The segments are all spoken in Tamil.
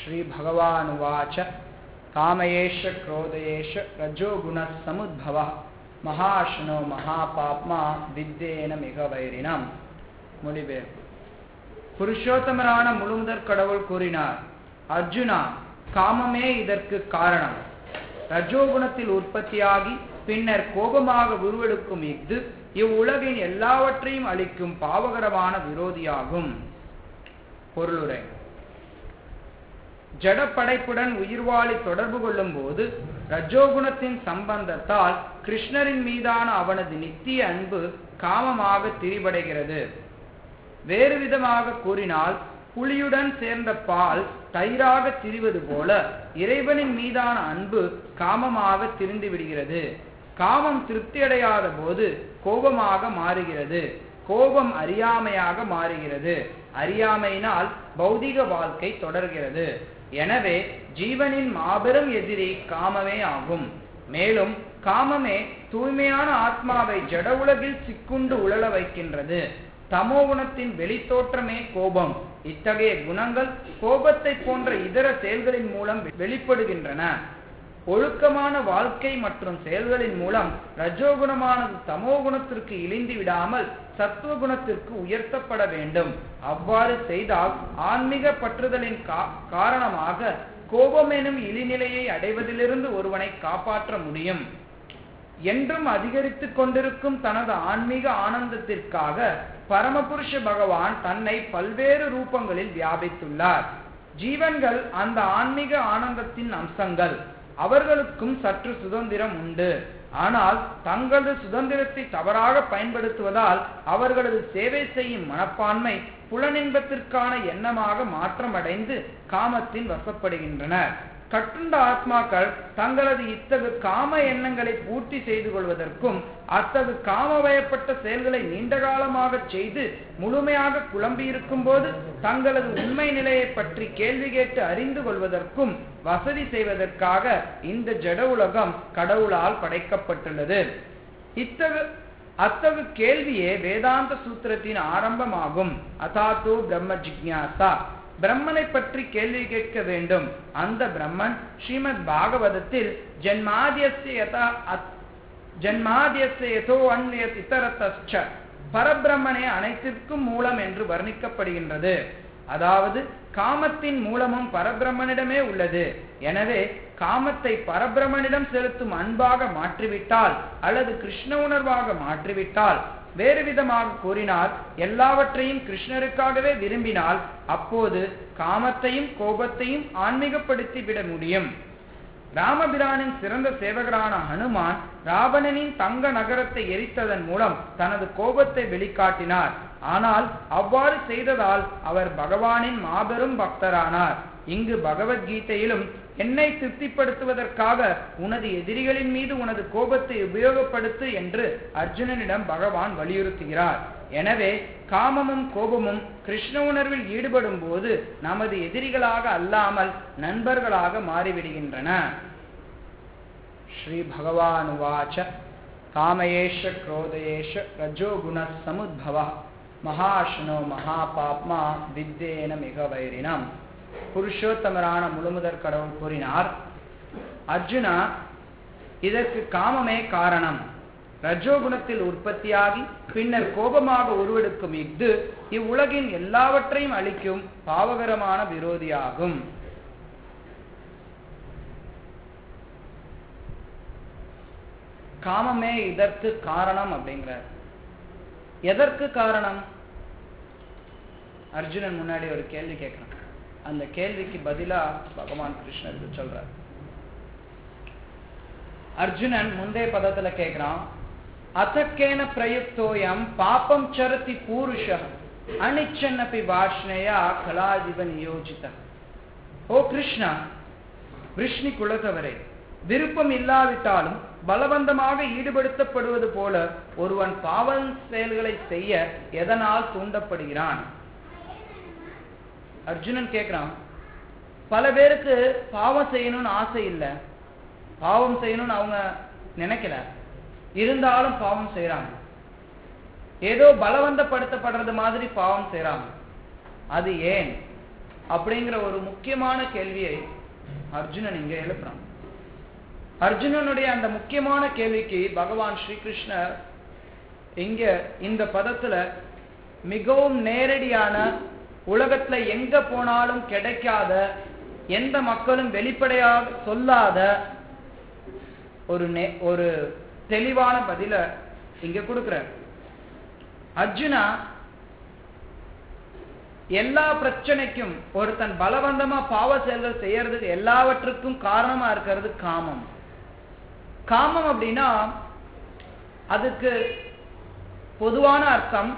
श्रीभगवानुवाच कामयेष क्रोधयेष रजोगुणः समुद्भवः महाशनो महापाप्मा வித்தேன மிக வைரினம் மொழிபெயர்ப்பு புருஷோத்தமரான முழுமுதற் கடவுள் கூறினார் அர்ஜுனா காமமே இதற்கு காரணம் ரஜோகுணத்தில் உற்பத்தியாகி பின்னர் கோபமாக உருவெடுக்கும் இஃது இவ்வுலகின் எல்லாவற்றையும் அளிக்கும் பாவகரமான விரோதியாகும் பொருளுரை ஜடப்படைப்புடன் உயிர்வாளி தொடர்பு கொள்ளும் போது ரஜோகுணத்தின் சம்பந்தத்தால் கிருஷ்ணரின் மீதான அவனது நித்திய அன்பு காமமாக திரிபடைகிறது வேறு விதமாக கூறினால் புளியுடன் சேர்ந்த பால் தயிராக திரிவது போல இறைவனின் மீதான அன்பு காமமாக திரிந்து விடுகிறது காமம் திருப்தியடையாத போது கோபமாக மாறுகிறது கோபம் அறியாமையாக மாறுகிறது அறியாமையினால் பௌதிக வாழ்க்கை தொடர்கிறது எனவே ஜீவனின் மாபெரும் எதிரி காமமே ஆகும் மேலும் காமமே தூய்மையான ஆத்மாவை ஜட உலகில் சிக்குண்டு உழல வைக்கின்றது தமோ குணத்தின் வெளித்தோற்றமே கோபம் இத்தகைய குணங்கள் கோபத்தை போன்ற இதர செயல்களின் மூலம் வெளிப்படுகின்றன ஒழுக்கமான வாழ்க்கை மற்றும் செயல்களின் மூலம் ரஜோகுணமானது தமோ குணத்திற்கு இழிந்து விடாமல் சத்துவ குணத்திற்கு உயர்த்தப்பட வேண்டும் அவ்வாறு செய்தால் ஆன்மீக பற்றுதலின் காரணமாக கோபம் எனும் இழிநிலையை அடைவதிலிருந்து ஒருவனை காப்பாற்ற முடியும் என்றும் அதிகரித்துக் கொண்டிருக்கும் தனது ஆன்மீக ஆனந்தத்திற்காக பரமபுருஷ பகவான் தன்னை பல்வேறு ரூபங்களில் வியாபித்துள்ளார் ஜீவன்கள் அந்த ஆன்மீக ஆனந்தத்தின் அம்சங்கள் அவர்களுக்கும் சற்று சுதந்திரம் உண்டு ஆனால் தங்களது சுதந்திரத்தை தவறாக பயன்படுத்துவதால் அவர்களது சேவை செய்யும் மனப்பான்மை புலனின்பத்திற்கான எண்ணமாக மாற்றமடைந்து காமத்தின் வசப்படுகின்றனர் கட்டுண்ட ஆத்மாக்கள் தங்களது இத்தகு காம எண்ணங்களை பூர்த்தி செய்து கொள்வதற்கும் அத்தகு காமவயப்பட்ட செயல்களை நீண்ட காலமாக செய்து முழுமையாக குழம்பியிருக்கும் போது தங்களது உண்மை நிலையை பற்றி கேள்வி கேட்டு அறிந்து கொள்வதற்கும் வசதி செய்வதற்காக இந்த ஜட உலகம் கடவுளால் படைக்கப்பட்டுள்ளது இத்தகு அத்தகு கேள்வியே வேதாந்த சூத்திரத்தின் ஆரம்பமாகும் அதாத்து பிரம்ம ஜிக்யாசா பிரம்மனை பற்றி கேள்வி கேட்க வேண்டும் அந்த பிரம்மன் ஸ்ரீமத் பாகவதத்தில் ஜன்மாதியோ அந்நியத் இத்தரத்த பரபிரம்மனே அனைத்திற்கும் மூலம் என்று வர்ணிக்கப்படுகின்றது அதாவது காமத்தின் மூலமும் பரபிரம்மனிடமே உள்ளது எனவே காமத்தை பரபிரமனிடம் செலுத்தும் அன்பாக மாற்றிவிட்டால் அல்லது கிருஷ்ண உணர்வாக மாற்றிவிட்டால் வேறு விதமாக கூறினால் எல்லாவற்றையும் கிருஷ்ணருக்காகவே விரும்பினால் அப்போது காமத்தையும் கோபத்தையும் ஆன்மீகப்படுத்தி விட முடியும் ராமபிரானின் சிறந்த சேவகரான ஹனுமான் ராவணனின் தங்க நகரத்தை எரித்ததன் மூலம் தனது கோபத்தை வெளிக்காட்டினார் ஆனால் அவ்வாறு செய்ததால் அவர் பகவானின் மாபெரும் பக்தரானார் இங்கு பகவத்கீதையிலும் என்னை திருப்திப்படுத்துவதற்காக உனது எதிரிகளின் மீது உனது கோபத்தை உபயோகப்படுத்து என்று அர்ஜுனனிடம் பகவான் வலியுறுத்துகிறார் எனவே காமமும் கோபமும் கிருஷ்ண உணர்வில் ஈடுபடும் போது நமது எதிரிகளாக அல்லாமல் நண்பர்களாக மாறிவிடுகின்றன ஸ்ரீ பகவான் உவாச்ச காமயேஷ குரோதயேஷ ரஜோகுண சமுத்பவ மகாஷ்ணோ மகாபாப்மா வித்தேன மிக வைரினம் புருஷோத்தமரான முழுமுதற் கடவுள் கூறினார் அர்ஜுனா இதற்கு காமமே காரணம் ரஜோகுணத்தில் உற்பத்தியாகி பின்னர் கோபமாக உருவெடுக்கும் இஃது இவ்வுலகின் எல்லாவற்றையும் அளிக்கும் பாவகரமான விரோதியாகும் காமமே இதற்கு காரணம் அப்படிங்கிறார் எதற்கு காரணம் அர்ஜுனன் முன்னாடி ஒரு கேள்வி கேட்கிறான் அந்த கேள்விக்கு பதிலா பகவான் கிருஷ்ணருக்கு சொல்றார் அர்ஜுனன் முந்தைய பதத்துல கேட்கிறான் அத்தக்கேன பிரயுக்தோயம் பாப்பம் சரதி பூருஷ அனிச்சன்னப்பி வாஷ்ணையா கலாதிப நியோஜித ஓ கிருஷ்ணா விஷ்ணி குலத்தவரே விருப்பம் இல்லாவிட்டாலும் பலவந்தமாக ஈடுபடுத்தப்படுவது போல ஒருவன் பாவம் செயல்களை செய்ய எதனால் தூண்டப்படுகிறான் அர்ஜுனன் கேட்கிறான் பல பேருக்கு பாவம் செய்யணும்னு ஆசை இல்லை பாவம் செய்யணும்னு அவங்க நினைக்கல இருந்தாலும் பாவம் செய்யறாங்க ஏதோ பலவந்தப்படுத்தப்படுறது மாதிரி பாவம் செய்யறாங்க அது ஏன் அப்படிங்கிற ஒரு முக்கியமான கேள்வியை அர்ஜுனன் இங்க எழுப்புறான் அர்ஜுனனுடைய அந்த முக்கியமான கேள்விக்கு பகவான் ஸ்ரீகிருஷ்ணர் இங்க இந்த பதத்துல மிகவும் நேரடியான உலகத்துல எங்க போனாலும் கிடைக்காத எந்த மக்களும் வெளிப்படையாக சொல்லாத ஒரு நே- ஒரு தெளிவான பதில இங்க கொடுக்கிறார் அர்ஜுனா எல்லா பிரச்சனைக்கும் ஒருத்தன் பலவந்தமா பாவ செயல்கள் செய்யறதுக்கு எல்லாவற்றுக்கும் காரணமா இருக்கிறது காமம் காமம் அப்படின்னா அதுக்கு பொதுவான அர்த்தம்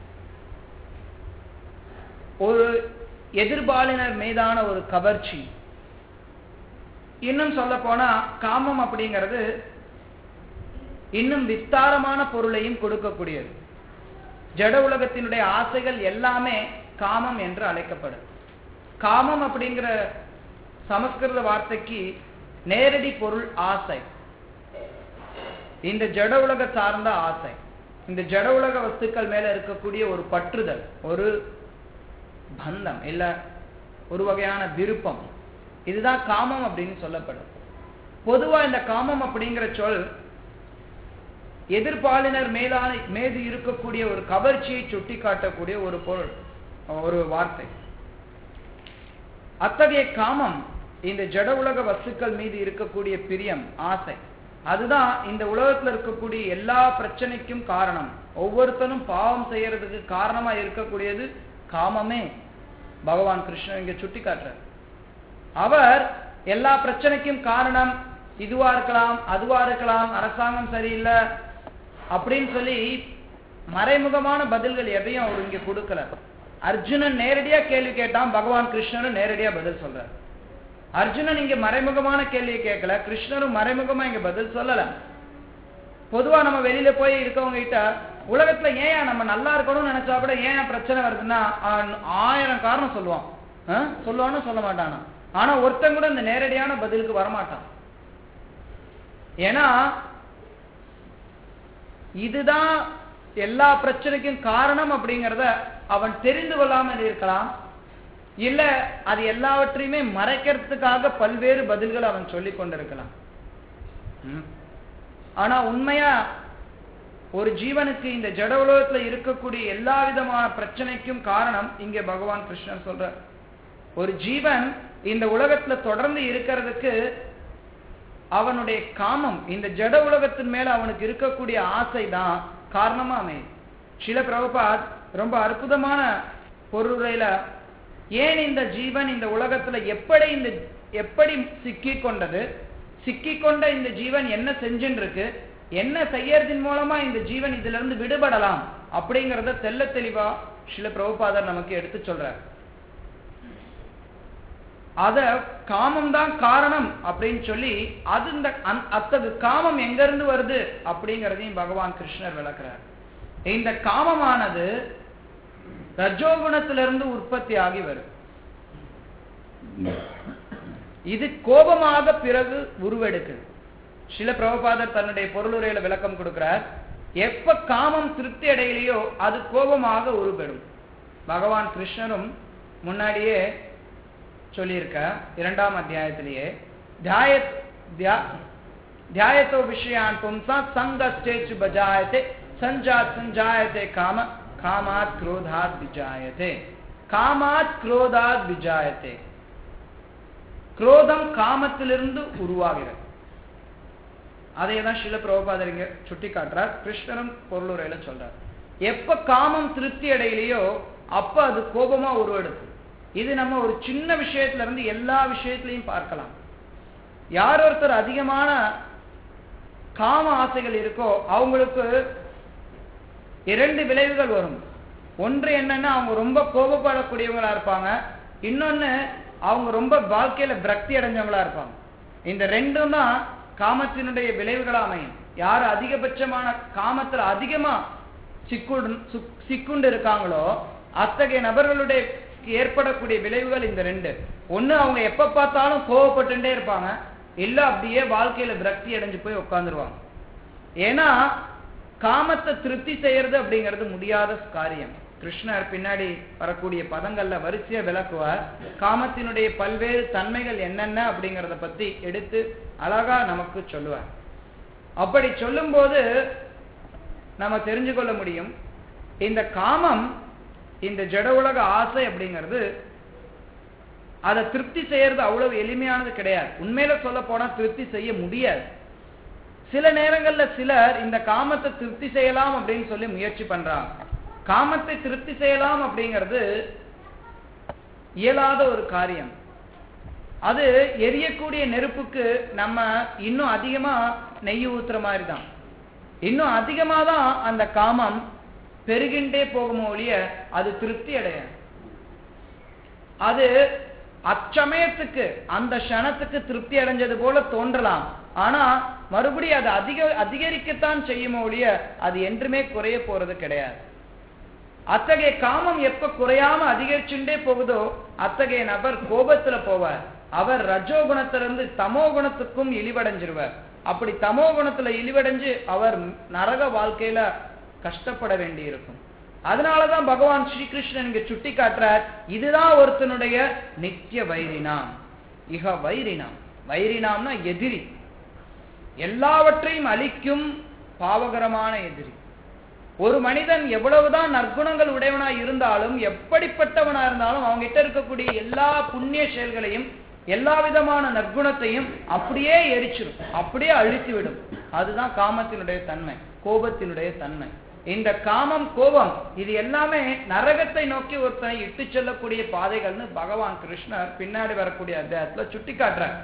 ஒரு எதிர்பாலினர் மீதான ஒரு கவர்ச்சி இன்னும் சொல்ல போனா காமம் அப்படிங்கிறது இன்னும் விஸ்தாரமான பொருளையும் கொடுக்கக்கூடியது ஜட உலகத்தினுடைய ஆசைகள் எல்லாமே காமம் என்று அழைக்கப்படும் காமம் அப்படிங்கிற சமஸ்கிருத வார்த்தைக்கு நேரடி பொருள் ஆசை இந்த ஜட உலக சார்ந்த ஆசை இந்த ஜட உலக வஸ்துக்கள் மேல இருக்கக்கூடிய ஒரு பற்றுதல் ஒரு பந்தம் இல்ல ஒரு வகையான விருப்பம் இதுதான் காமம் அப்படின்னு சொல்லப்படும் பொதுவா இந்த காமம் அப்படிங்கிற சொல் எதிர்பாலினர் மேலான மீது இருக்கக்கூடிய ஒரு கவர்ச்சியை சுட்டி காட்டக்கூடிய ஒரு பொருள் ஒரு வார்த்தை அத்தகைய காமம் இந்த ஜட உலக வஸ்துக்கள் மீது இருக்கக்கூடிய பிரியம் ஆசை அதுதான் இந்த உலகத்துல இருக்கக்கூடிய எல்லா பிரச்சனைக்கும் காரணம் ஒவ்வொருத்தனும் பாவம் செய்யறதுக்கு காரணமா இருக்கக்கூடியது காமமே பகவான் கிருஷ்ணன் இங்க சுட்டி காட்டுறார் அவர் எல்லா பிரச்சனைக்கும் காரணம் இதுவா இருக்கலாம் அதுவா இருக்கலாம் அரசாங்கம் சரியில்லை அப்படின்னு சொல்லி மறைமுகமான பதில்கள் எதையும் அவர் இங்க கொடுக்கல அர்ஜுனன் நேரடியா கேள்வி கேட்டான் பகவான் கிருஷ்ணனும் நேரடியா பதில் சொல்றார் அர்ஜுனன் இங்க மறைமுகமான கேள்வியை கேட்கல கிருஷ்ணரும் மறைமுகமா இங்க பதில் சொல்லல பொதுவா நம்ம வெளியில போய் இருக்கவங்க கிட்ட உலகத்துல ஏன் நம்ம நல்லா இருக்கணும்னு நினைச்சா கூட ஏன் பிரச்சனை வருதுன்னா ஆ- ஆயிரம் காரணம் சொல்லுவான் ஆ? சொல்லுவான்னு சொல்ல மாட்டானா ஆனா ஒருத்தன் கூட இந்த நேரடியான பதிலுக்கு வரமாட்டான் ஏன்னா இதுதான் எல்லா பிரச்சனைக்கும் காரணம் அப்படிங்கிறத அவன் தெரிந்து கொள்ளாமல் இருக்கலாம் இல்ல அது எல்லாவற்றையுமே மறைக்கிறதுக்காக பல்வேறு பதில்கள் அவன் சொல்லிக் கொண்டிருக்கலாம் ம். ஆனா உண்மையா ஒரு ஜீவனுக்கு இந்த ஜட உலகத்துல இருக்கக்கூடிய எல்லா விதமான பிரச்சனைக்கும் காரணம் இங்க பகவான் கிருஷ்ணன் சொல்ற ஒரு ஜீவன் இந்த உலகத்துல தொடர்ந்து இருக்கிறதுக்கு அவனுடைய காமம் இந்த ஜட உலகத்தின் மேல அவனுக்கு இருக்கக்கூடிய ஆசை தான் காரணமா அமையும் சில பிரபுபாத் ரொம்ப அற்புதமான பொருளுரையில ஏன் இந்த ஜீவன் இந்த உலகத்துல எப்படி இந்த எப்படி சிக்கிக் கொண்டது சிக்கிக் கொண்ட இந்த ஜீவன் என்ன செஞ்சுன்னு இருக்கு என்ன செய்யறதின் மூலமா இந்த ஜீவன் இதுல இருந்து விடுபடலாம் அப்படிங்கறத தெள்ள தெளிவா சில பிரபுபாதர் நமக்கு எடுத்து சொல்றார் அத காமம் தான் காரணம் அப்படின்னு சொல்லி அது இந்த அந்த- அத்தகு காமம் எங்க இருந்து வருது அப்படிங்கறதையும் பகவான் கிருஷ்ணர் விளக்குறார் இந்த காமமானது ரஜோகுணத்திலிருந்து உற்பத்தி ஆகி வருது இது கோபமாக பிறகு உருவெடுக்குது சில பிரபுபாதர் தன்னுடைய பொருளுரையில விளக்கம் கொடுக்கிறார் எப்ப காமம் திருப்தி அடையலையோ அது கோபமாக உருவெடும் பகவான் கிருஷ்ணரும் முன்னாடியே சொல்லியிருக்க இரண்டாம் அத்தியாயத்திலேயே தியாயத் தியா- தியாயத்தோ விஷயான் பும்சா சங்கஸ்டேச்சு பஜாயத்தே சஞ்சாத் சஞ்சாயத்தே காம காமாத் குரோதாத் விஜாயத்தே காமாத் குரோதாத் விஜாயத்தே குரோதம் காமத்திலிருந்து உருவாகிறது அதை தான் சில பிரபுபாதர் இங்க சுட்டி காட்டுறார் கிருஷ்ணரும் பொருளுரையில சொல்றார் எப்ப காமம் திருப்தி அடையலையோ அப்ப அது கோபமா உருவெடுக்கும் இது நம்ம ஒரு சின்ன விஷயத்துல இருந்து எல்லா விஷயத்திலையும் பார்க்கலாம் யார் ஒருத்தர் அதிகமான காம ஆசைகள் இருக்கோ அவங்களுக்கு இரண்டு விளைவுகள் வரும் ஒன்று என்னன்னா அவங்க ரொம்ப கோபப்படக்கூடியவங்களா இருப்பாங்க இன்னொன்னு அவங்க ரொம்ப வாழ்க்கையில விரக்தி அடைஞ்சவங்களா இருப்பாங்க இந்த ரெண்டும் தான் காமத்தினுடைய விளைவுகளா அமையும் யார் அதிகபட்சமான காமத்துல அதிகமா சிக்குண்டு சுக்- சிக்குண்டு இருக்காங்களோ அத்தகைய நபர்களுடைய ஏற்படக்கூடிய விளைவுகள் இந்த ரெண்டு ஒண்ணு அவங்க எப்ப பார்த்தாலும் கோவப்பட்டுட்டே இருப்பாங்க இல்ல அப்படியே வாழ்க்கையில விரக்தி அடைஞ்சு போய் உட்கார்ந்துருவாங்க ஏன்னா காமத்தை திருப்தி செய்யறது அப்படிங்கிறது முடியாத காரியம் கிருஷ்ணர் பின்னாடி வரக்கூடிய பதங்கள்ல வரிசையா விளக்குவார் காமத்தினுடைய பல்வேறு தன்மைகள் என்னென்ன அப்படிங்கறத பத்தி எடுத்து அழகா நமக்கு சொல்லுவார் அப்படி சொல்லும்போது நம்ம தெரிஞ்சு கொள்ள முடியும் இந்த காமம் இந்த ஜட உலக ஆசை அப்படிங்கிறது அதை திருப்தி செய்யறது அவ்வளவு எளிமையானது கிடையாது உண்மையில சொல்ல போனா திருப்தி செய்ய முடியாது சில நேரங்கள்ல சிலர் இந்த காமத்தை திருப்தி செய்யலாம் அப்படின்னு சொல்லி முயற்சி பண்றாங்க காமத்தை திருப்தி செய்யலாம் அப்படிங்கிறது இயலாத ஒரு காரியம் அது எரியக்கூடிய நெருப்புக்கு நம்ம இன்னும் அதிகமா நெய் ஊத்துற மாதிரி தான் இன்னும் அதிகமா தான் அந்த காமம் பெருகின்றே போகுமோ ஒழிய அது திருப்தி அடையாது அது அச்சமயத்துக்கு அந்த க்ஷணத்துக்கு திருப்தி அடைஞ்சது போல தோன்றலாம் ஆனா மறுபடியும் அது அதிக அதிகரிக்கத்தான் செய்யுமோ ஒழிய அது என்றுமே குறைய போறது கிடையாது அத்தகைய காமம் எப்ப குறையாம அதிகரிச்சுட்டே போகுதோ அத்தகைய நபர் கோபத்துல போவார் அவர் ரஜோ குணத்திலிருந்து தமோ குணத்துக்கும் இழிவடைஞ்சிருவார் அப்படி தமோ குணத்துல இழிவடைஞ்சு அவர் நரக வாழ்க்கையில கஷ்டப்பட வேண்டி இருக்கும் அதனாலதான் பகவான் ஸ்ரீகிருஷ்ணன் இங்க சுட்டி காட்டுறார் இதுதான் ஒருத்தனுடைய நித்திய வைரினாம் இக வைரினாம் வைரினாம்னா எதிரி எல்லாவற்றையும் அழிக்கும் பாவகரமான எதிரி ஒரு மனிதன் எவ்வளவுதான் நற்குணங்கள் உடையவனா இருந்தாலும் எப்படிப்பட்டவனா இருந்தாலும் அவங்க கிட்ட இருக்கக்கூடிய எல்லா புண்ணிய செயல்களையும் எல்லா விதமான நற்குணத்தையும் அப்படியே எரிச்சிடும் அப்படியே அழித்து விடும் அதுதான் காமத்தினுடைய தன்மை கோபத்தினுடைய தன்மை இந்த காமம் கோபம் இது எல்லாமே நரகத்தை நோக்கி ஒருத்தனை இட்டு செல்லக்கூடிய பாதைகள்னு பகவான் கிருஷ்ணர் பின்னாடி வரக்கூடிய அத்தியாயத்துல சுட்டி காட்டுறார்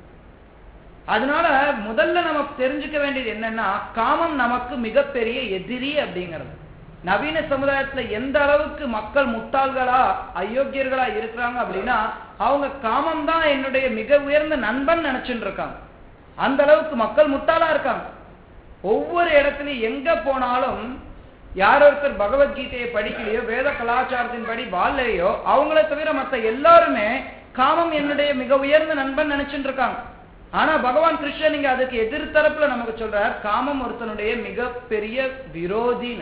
அதனால முதல்ல நம்ம தெரிஞ்சுக்க வேண்டியது என்னன்னா காமம் நமக்கு மிகப்பெரிய எதிரி அப்படிங்கிறது நவீன சமுதாயத்துல எந்த அளவுக்கு மக்கள் முட்டாள்களா அயோக்கியர்களா இருக்கிறாங்க அப்படின்னா அவங்க காமம் தான் என்னுடைய மிக உயர்ந்த நண்பன் நினைச்சுட்டு இருக்காங்க அந்த அளவுக்கு மக்கள் முட்டாளா இருக்காங்க ஒவ்வொரு இடத்துலயும் எங்க போனாலும் யார் ஒருத்தர் பகவத்கீதையை படிக்கலையோ வேத கலாச்சாரத்தின் படி வாழலையோ அவங்கள தவிர மற்ற எல்லாருமே காமம் என்னுடைய மிக உயர்ந்த நண்பன் நினைச்சுட்டு இருக்காங்க ஆனா பகவான் கிருஷ்ணன் இங்க அதுக்கு எதிர்த்தரப்புல நமக்கு சொல்றார் காமம் ஒருத்தனுடைய மிகப்பெரிய விரோதின்னு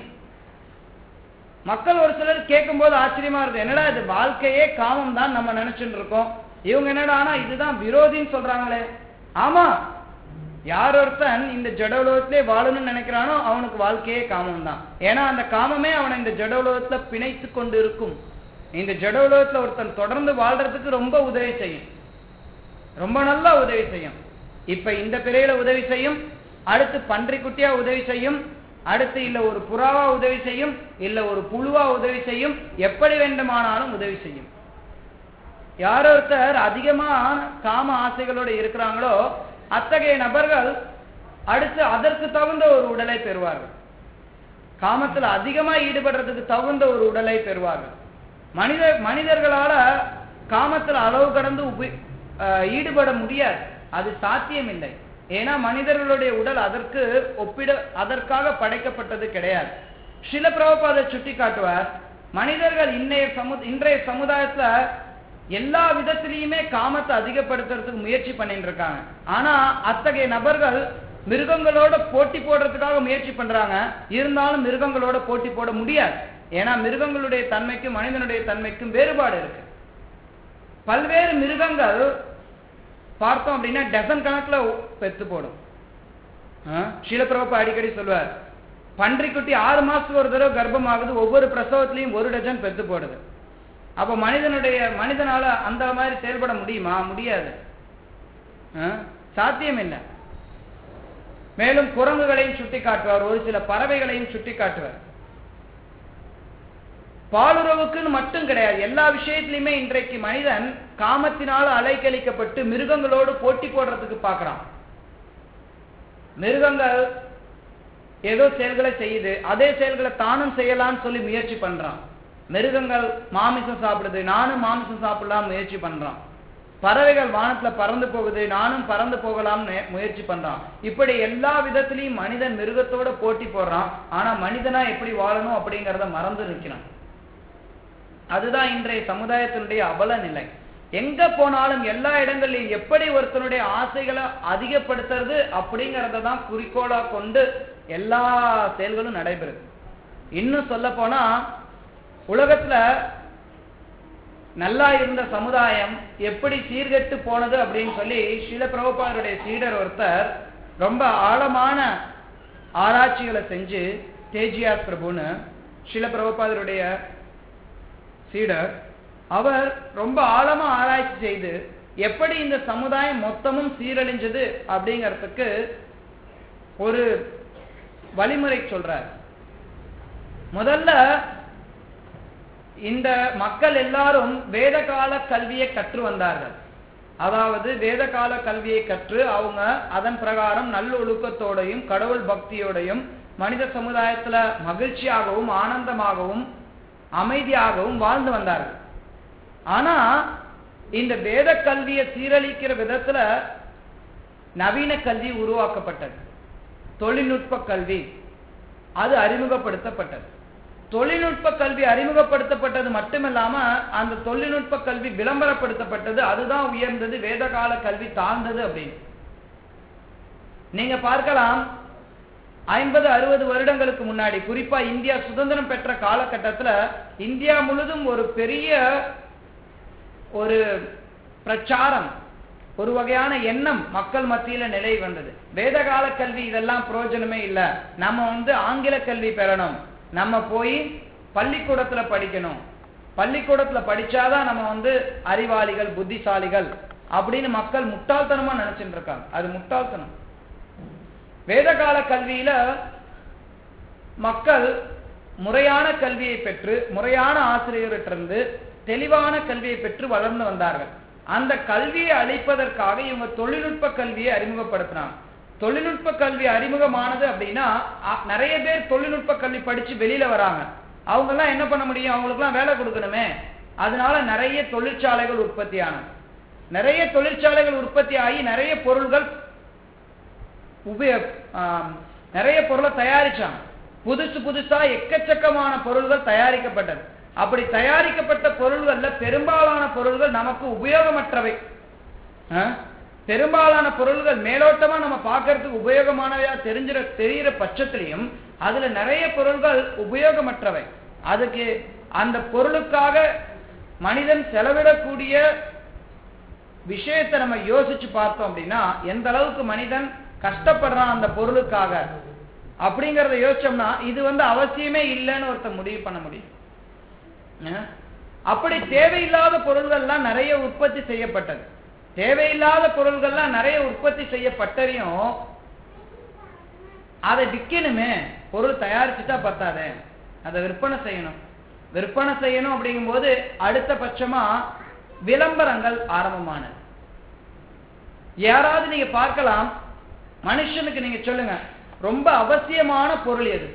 மக்கள் ஒரு சிலர் கேட்கும் போது ஆச்சரியமா இருக்கு என்னடா இது வாழ்க்கையே காமம் தான் நம்ம நினைச்சுட்டு இருக்கோம் இவங்க என்னடா ஆனா இதுதான் விரோதின்னு சொல்றாங்களே ஆமா யார் ஒருத்தன் இந்த ஜடோலோகத்திலே வாழணும்னு நினைக்கிறானோ அவனுக்கு வாழ்க்கையே காமம் தான் ஏன்னா அந்த காமமே அவனை இந்த ஜடோலோகத்துல பிணைத்து கொண்டு இருக்கும் இந்த ஜடோலோகத்துல ஒருத்தன் தொடர்ந்து வாழ்றதுக்கு ரொம்ப உதவி செய்யும் ரொம்ப நல்லா உதவி செய்யும் இப்ப இந்த பிறையில உதவி செய்யும் அடுத்து பன்றி குட்டியா உதவி செய்யும் அடுத்து இல்ல ஒரு புறாவா உதவி செய்யும் இல்ல ஒரு புழுவா உதவி செய்யும் எப்படி வேண்டுமானாலும் உதவி செய்யும் யார் ஒருத்தர் அதிகமான காம ஆசைகளோடு இருக்கிறாங்களோ அத்தகைய நபர்கள் அடுத்து அதற்கு தகுந்த ஒரு உடலை பெறுவார்கள் காமத்தில் அதிகமா ஈடுபடுறதுக்கு தகுந்த ஒரு உடலை பெறுவார்கள் மனித மனிதர்களால காமத்தில் அளவு கடந்து உப ஈடுபட முடியாது அது சாத்தியம் இல்லை ஏன்னா மனிதர்களுடைய உடல் அதற்கு ஒப்பிட அதற்காக படைக்கப்பட்டது கிடையாது சில பிரபுபாதை சுட்டி காட்டுவார் மனிதர்கள் இன்னைய சமு இன்றைய சமுதாயத்துல எல்லா விதத்திலையுமே காமத்தை அதிகப்படுத்துறதுக்கு முயற்சி பண்ணிட்டு இருக்காங்க ஆனா அத்தகைய நபர்கள் மிருகங்களோட போட்டி போடுறதுக்காக முயற்சி பண்றாங்க இருந்தாலும் மிருகங்களோட போட்டி போட முடியாது ஏன்னா மிருகங்களுடைய தன்மைக்கும் மனிதனுடைய தன்மைக்கும் வேறுபாடு இருக்கு பல்வேறு மிருகங்கள் பார்த்தோம் அப்படின்னா டசன் கணக்குல பெத்து போடும் ஷீலப்பிரபா அடிக்கடி சொல்லுவார் பன்றிக்குட்டி ஆறு மாசத்துக்கு ஒரு தடவை கர்ப்பம் ஆகுது ஒவ்வொரு பிரசவத்திலையும் ஒரு டஜன் பெத்து போடுது அப்ப மனிதனுடைய மனிதனால அந்த மாதிரி செயல்பட முடியுமா முடியாது சாத்தியம் இல்லை மேலும் குரங்குகளையும் சுட்டி காட்டுவார் ஒரு சில பறவைகளையும் சுட்டி காட்டுவார் பாலுறவுக்குன்னு மட்டும் கிடையாது எல்லா விஷயத்திலுமே இன்றைக்கு மனிதன் காமத்தினால் அலைக்கழிக்கப்பட்டு மிருகங்களோடு போட்டி போடுறதுக்கு பார்க்கறான் மிருகங்கள் ஏதோ செயல்களை செய்யுது அதே செயல்களை தானும் செய்யலாம்னு சொல்லி முயற்சி பண்றான் மிருகங்கள் மாமிசம் சாப்பிடுது நானும் மாமிசம் சாப்பிடலாம் முயற்சி பண்றான் பறவைகள் வானத்துல பறந்து போகுது நானும் பறந்து போகலாம் முயற்சி பண்றான் இப்படி எல்லா விதத்திலையும் மனிதன் மிருகத்தோட போட்டி போடுறான் ஆனா மனிதனா எப்படி வாழணும் அப்படிங்கறத மறந்து நிற்கிறான் அதுதான் இன்றைய சமுதாயத்தினுடைய அவல நிலை எங்க போனாலும் எல்லா இடங்கள்லையும் எப்படி ஒருத்தனுடைய ஆசைகளை அதிகப்படுத்துறது அப்படிங்கறத தான் குறிக்கோளா கொண்டு எல்லா செயல்களும் நடைபெறுது இன்னும் சொல்ல போனா உலகத்துல நல்லா இருந்த சமுதாயம் எப்படி சீர்கெட்டு போனது அப்படின்னு சொல்லி ஸ்ரீல பிரபுபாதருடைய சீடர் ஒருத்தர் ரொம்ப ஆழமான ஆராய்ச்சிகளை செஞ்சு தேஜியாஸ் பிரபுன்னு ஸ்ரீல பிரபுபாதருடைய சீடர் அவர் ரொம்ப ஆழமா ஆராய்ச்சி செய்து எப்படி இந்த சமுதாயம் மொத்தமும் சீரழிஞ்சது அப்படிங்கிறதுக்கு ஒரு வழிமுறை சொல்றார் முதல்ல இந்த மக்கள் எல்லாரும் வேத கால கல்வியை கற்று வந்தார்கள் அதாவது வேத கால கல்வியை கற்று அவங்க அதன் பிரகாரம் நல்லொழுக்கத்தோடையும் கடவுள் பக்தியோடையும் மனித சமுதாயத்துல மகிழ்ச்சியாகவும் ஆனந்தமாகவும் அமைதியாகவும் வாழ்ந்து வந்தார்கள் ஆனா இந்த வேத கல்வியை சீரழிக்கிற விதத்துல நவீன கல்வி உருவாக்கப்பட்டது தொழில்நுட்ப கல்வி அது அறிமுகப்படுத்தப்பட்டது தொழில்நுட்ப கல்வி அறிமுகப்படுத்தப்பட்டது மட்டுமில்லாம அந்த தொழில்நுட்ப கல்வி விளம்பரப்படுத்தப்பட்டது அதுதான் உயர்ந்தது வேதகால கல்வி தாழ்ந்தது அப்படின்னு நீங்க பார்க்கலாம் ஐம்பது அறுபது வருடங்களுக்கு முன்னாடி குறிப்பா இந்தியா சுதந்திரம் பெற்ற காலகட்டத்துல இந்தியா முழுதும் ஒரு பெரிய ஒரு பிரச்சாரம் ஒரு வகையான எண்ணம் மக்கள் மத்தியில நிலை வந்தது வேதகால கல்வி இதெல்லாம் பிரயோஜனமே இல்ல நம்ம வந்து ஆங்கில கல்வி பெறணும் நம்ம போய் பள்ளிக்கூடத்துல படிக்கணும் பள்ளிக்கூடத்துல படிச்சாதான் நம்ம வந்து அறிவாளிகள் புத்திசாலிகள் அப்படின்னு மக்கள் முட்டாள்தனமா நினைச்சிட்டு இருக்காங்க அது முட்டாள்தனம் வேதகால கல்வியில மக்கள் முறையான கல்வியை பெற்று முறையான ஆசிரியர்கிட்டிருந்து தெளிவான கல்வியை பெற்று வளர்ந்து வந்தார்கள் அந்த கல்வியை அளிப்பதற்காக இவங்க தொழில்நுட்ப கல்வியை அறிமுகப்படுத்தினாங்க தொழில்நுட்ப கல்வி அறிமுகமானது அப்படின்னா நிறைய பேர் தொழில்நுட்ப கல்வி படிச்சு வெளியில வராங்க அவங்க எல்லாம் என்ன பண்ண முடியும் அவங்களுக்கு எல்லாம் வேலை கொடுக்கணுமே அதனால நிறைய தொழிற்சாலைகள் உற்பத்தி ஆனது நிறைய தொழிற்சாலைகள் உற்பத்தி ஆகி நிறைய பொருள்கள் உபய நிறைய பொருளை தயாரிச்சாங்க புதுசு புதுசா எக்கச்சக்கமான பொருள்கள் தயாரிக்கப்பட்டது அப்படி தயாரிக்கப்பட்ட பொருள்கள்ல பெரும்பாலான பொருள்கள் நமக்கு உபயோகமற்றவை பெரும்பாலான பொருள்கள் மேலோட்டமா நம்ம பார்க்கறதுக்கு உபயோகமானவையா தெரிஞ்சிட தெரிகிற பட்சத்திலையும் அதுல நிறைய பொருள்கள் உபயோகமற்றவை அதுக்கு அந்த பொருளுக்காக மனிதன் செலவிடக்கூடிய விஷயத்தை நம்ம யோசிச்சு பார்த்தோம் அப்படின்னா எந்த அளவுக்கு மனிதன் கஷ்டப்படுறான் அந்த பொருளுக்காக அப்படிங்கறத யோசிச்சோம்னா இது வந்து அவசியமே இல்லைன்னு ஒருத்தர் முடிவு பண்ண முடியும் அப்படி தேவையில்லாத பொருள்கள்லாம் நிறைய உற்பத்தி செய்யப்பட்டது தேவையில்லாத பொருள்கள்லாம் நிறைய உற்பத்தி செய்யப்பட்டதையும் அதை விற்கணுமே பொருள் தயாரிச்சுட்டா பத்தாதே அதை விற்பனை செய்யணும் விற்பனை செய்யணும் அப்படிங்கும்போது அடுத்த பட்சமா விளம்பரங்கள் ஆரம்பமானது யாராவது நீங்க பார்க்கலாம் மனுஷனுக்கு நீங்க சொல்லுங்க ரொம்ப அவசியமான பொருள் எது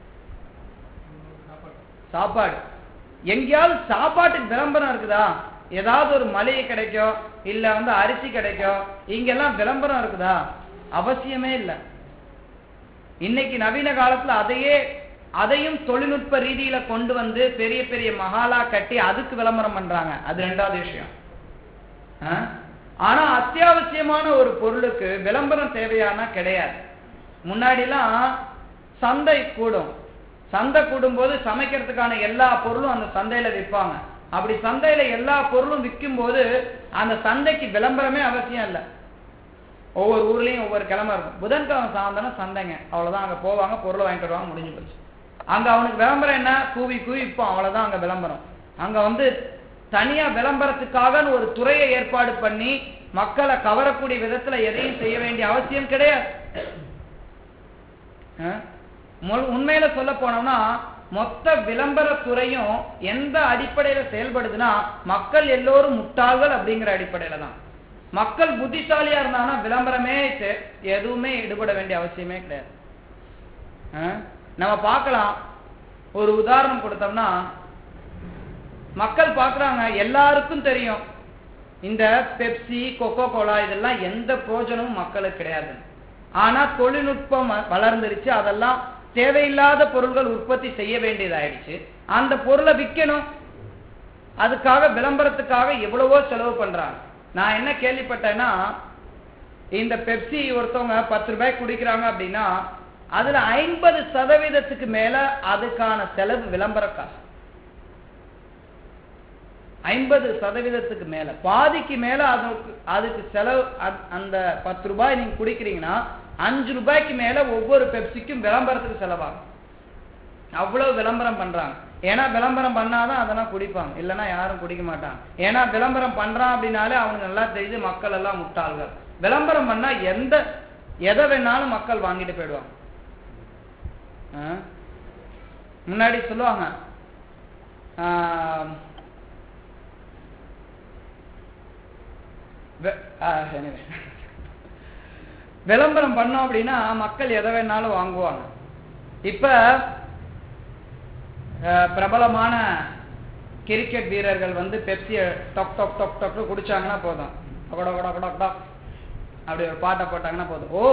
சாப்பாடு எங்கேயாவது சாப்பாட்டுக்கு விளம்பரம் இருக்குதா ஏதாவது ஒரு மளிகை கிடைக்கும் இல்ல வந்து அரிசி கிடைக்கும் இங்கெல்லாம் விளம்பரம் இருக்குதா அவசியமே இல்லை இன்னைக்கு நவீன காலத்துல அதையே அதையும் தொழில்நுட்ப ரீதியில கொண்டு வந்து பெரிய பெரிய மகாலா கட்டி அதுக்கு விளம்பரம் பண்றாங்க அது ரெண்டாவது விஷயம் ஆனா அத்தியாவசியமான ஒரு பொருளுக்கு விளம்பரம் தேவையானா கிடையாது முன்னாடிலாம் சந்தை கூடும் சந்தை கூடும்போது சமைக்கிறதுக்கான எல்லா பொருளும் அந்த சந்தையில விற்பாங்க அப்படி சந்தையில எல்லா பொருளும் விற்கும் போது அந்த சந்தைக்கு விளம்பரமே அவசியம் இல்லை ஒவ்வொரு ஊர்லயும் ஒவ்வொரு கிழமை இருக்கும் புதன்கிழமை சாயந்தரம் சந்தைங்க அவ்வளவுதான் அங்க போவாங்க பொருளை வாங்கிட்டு வருவாங்க முடிஞ்சு போச்சு அங்க அவனுக்கு விளம்பரம் என்ன கூவி கூவி இப்போ அவ்வளவுதான் அங்க விளம்பரம் அங்க வந்து தனியா விளம்பரத்துக்காக ஒரு துறையை ஏற்பாடு பண்ணி மக்களை கவரக்கூடிய விதத்துல எதையும் செய்ய வேண்டிய அவசியம் கிடையாது உண்மையில சொல்ல போனோம்னா மொத்த விளம்பர துறையும் எந்த அடிப்படையில செயல்படுதுன்னா மக்கள் எல்லோரும் முட்டாள்கள் அப்படிங்கிற அடிப்படையில தான் மக்கள் புத்திசாலியா இருந்தாங்கன்னா விளம்பரமே எதுவுமே ஈடுபட வேண்டிய அவசியமே கிடையாது நம்ம பார்க்கலாம் ஒரு உதாரணம் கொடுத்தோம்னா மக்கள் பார்க்கறாங்க எல்லாருக்கும் தெரியும் இந்த பெப்சி கொக்கோ கோலா இதெல்லாம் எந்த பிரோஜனமும் மக்களுக்கு கிடையாது ஆனா தொழில்நுட்பம் வளர்ந்துருச்சு அதெல்லாம் தேவையில்லாத பொருள்கள் உற்பத்தி செய்ய வேண்டியதாயிடுச்சு அந்த பொருளை விற்கணும் அதுக்காக விளம்பரத்துக்காக எவ்வளவோ செலவு பண்றாங்க நான் என்ன கேள்விப்பட்டேன்னா இந்த பெப்சி ஒருத்தவங்க பத்து ரூபாய் குடிக்கிறாங்க அப்படின்னா அதுல ஐம்பது சதவீதத்துக்கு மேல அதுக்கான செலவு விளம்பர காசு ஐம்பது சதவீதத்துக்கு மேல பாதிக்கு மேல அதுக்கு அதுக்கு செலவு அ- அந்த பத்து ரூபாய் நீங்க குடிக்கிறீங்கன்னா அஞ்சு ரூபாய்க்கு மேல ஒவ்வொரு பெப்சிக்கும் விளம்பரத்துக்கு செலவாகும் அவ்வளவு விளம்பரம் பண்றாங்க ஏன்னா விளம்பரம் பண்ணாதான் அதெல்லாம் குடிப்பாங்க இல்லைன்னா யாரும் குடிக்க மாட்டாங்க ஏன்னா விளம்பரம் பண்றான் அப்படின்னாலே அவனுக்கு நல்லா தெரியுது மக்கள் எல்லாம் முட்டாள்கள் விளம்பரம் பண்ணா எந்த எதை வேணாலும் மக்கள் வாங்கிட்டு போயிடுவாங்க ஆ? முன்னாடி சொல்லுவாங்க ஆம், வெ- ஆ, anyway. விளம்பரம் பண்ணோம் அப்படின்னா மக்கள் எதை வேணாலும் வாங்குவாங்க இப்ப அஹ், பிரபலமான கிரிக்கெட் வீரர்கள் வந்து பெப்சிய டொக் டொக் டொக் டொக் குடிச்சாங்கன்னா போதும் கொட கொட கொட கொட அப்படி ஒரு பாட்டை போட்டாங்கன்னா போதும் ஓ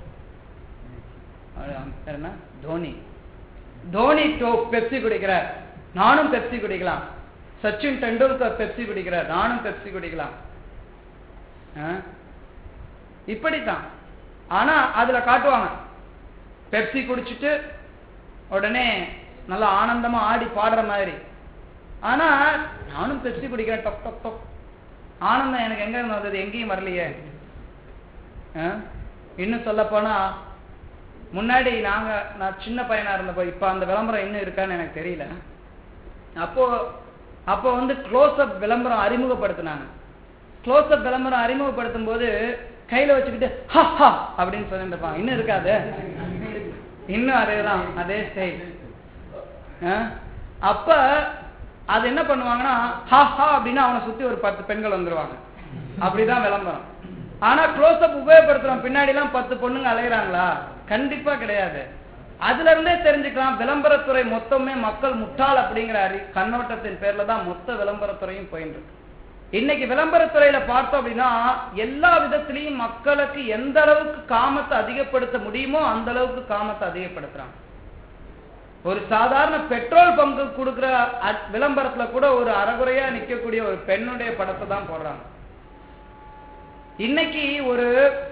அது அவன் பேர் என்ன தோனி தோனி டோ பெப்சி குடிக்கிறார் நானும் பெப்சி குடிக்கலாம் சச்சின் டெண்டுல்கர் பெப்சி குடிக்கிறார் நானும் பெப்சி குடிக்கலாம் ஆ? இப்படித்தான் ஆனா அதுல காட்டுவாங்க பெப்சி குடிச்சிட்டு உடனே நல்லா ஆனந்தமா ஆடி பாடுற மாதிரி ஆனா நானும் பெப்சி குடிக்கிறேன் டொக் டொக் டொக் ஆனந்தம் எனக்கு எங்க இருந்து வந்தது எங்கேயும் வரலையே ஆ? இன்னும் சொல்ல போனா முன்னாடி நாங்க நான் சின்ன பையனா இருந்தப்போ இப்ப அந்த விளம்பரம் இன்னும் இருக்கான்னு எனக்கு தெரியல அப்போ அப்போ வந்து க்ளோஸ் அப் விளம்பரம் அறிமுகப்படுத்தினாங்க க்ளோஸ் அப் விளம்பரம் அறிமுகப்படுத்தும் போது கையில வச்சுக்கிட்டு ஹா ஹா அப்படின்னு சொல்லிட்டு இருப்பாங்க இன்னும் இருக்காது இன்னும் அதேதான் அதே ஸ்டைல் அப்ப அது என்ன பண்ணுவாங்கன்னா ஹா ஹா அப்படின்னு அவனை சுத்தி ஒரு பத்து பெண்கள் வந்துருவாங்க அப்படிதான் விளம்பரம் ஆனா க்ளோஸ் அப் உபயோகப்படுத்துறோம் பின்னாடி எல்லாம் பத்து பொண்ணுங்க அலையிறாங்களா கண்டிப்பா கிடையாது அதுல இருந்தே தெரிஞ்சுக்கலாம் விளம்பரத்துறை மொத்தமே மக்கள் முட்டாள் அப்படிங்கிற அறி கண்ணோட்டத்தின் பேர்ல தான் மொத்த விளம்பரத்துறையும் போயிட்டு இருக்கு இன்னைக்கு விளம்பரத்துறையில பார்த்தோம் அப்படின்னா எல்லா விதத்திலையும் மக்களுக்கு எந்த அளவுக்கு காமத்தை அதிகப்படுத்த முடியுமோ அந்த அளவுக்கு காமத்தை அதிகப்படுத்துறாங்க ஒரு சாதாரண பெட்ரோல் பங்கு கொடுக்கிற அ- விளம்பரத்துல கூட ஒரு அறகுறையா நிக்கக்கூடிய ஒரு பெண்ணுடைய படத்தை தான் போடுறாங்க இன்னைக்கு ஒரு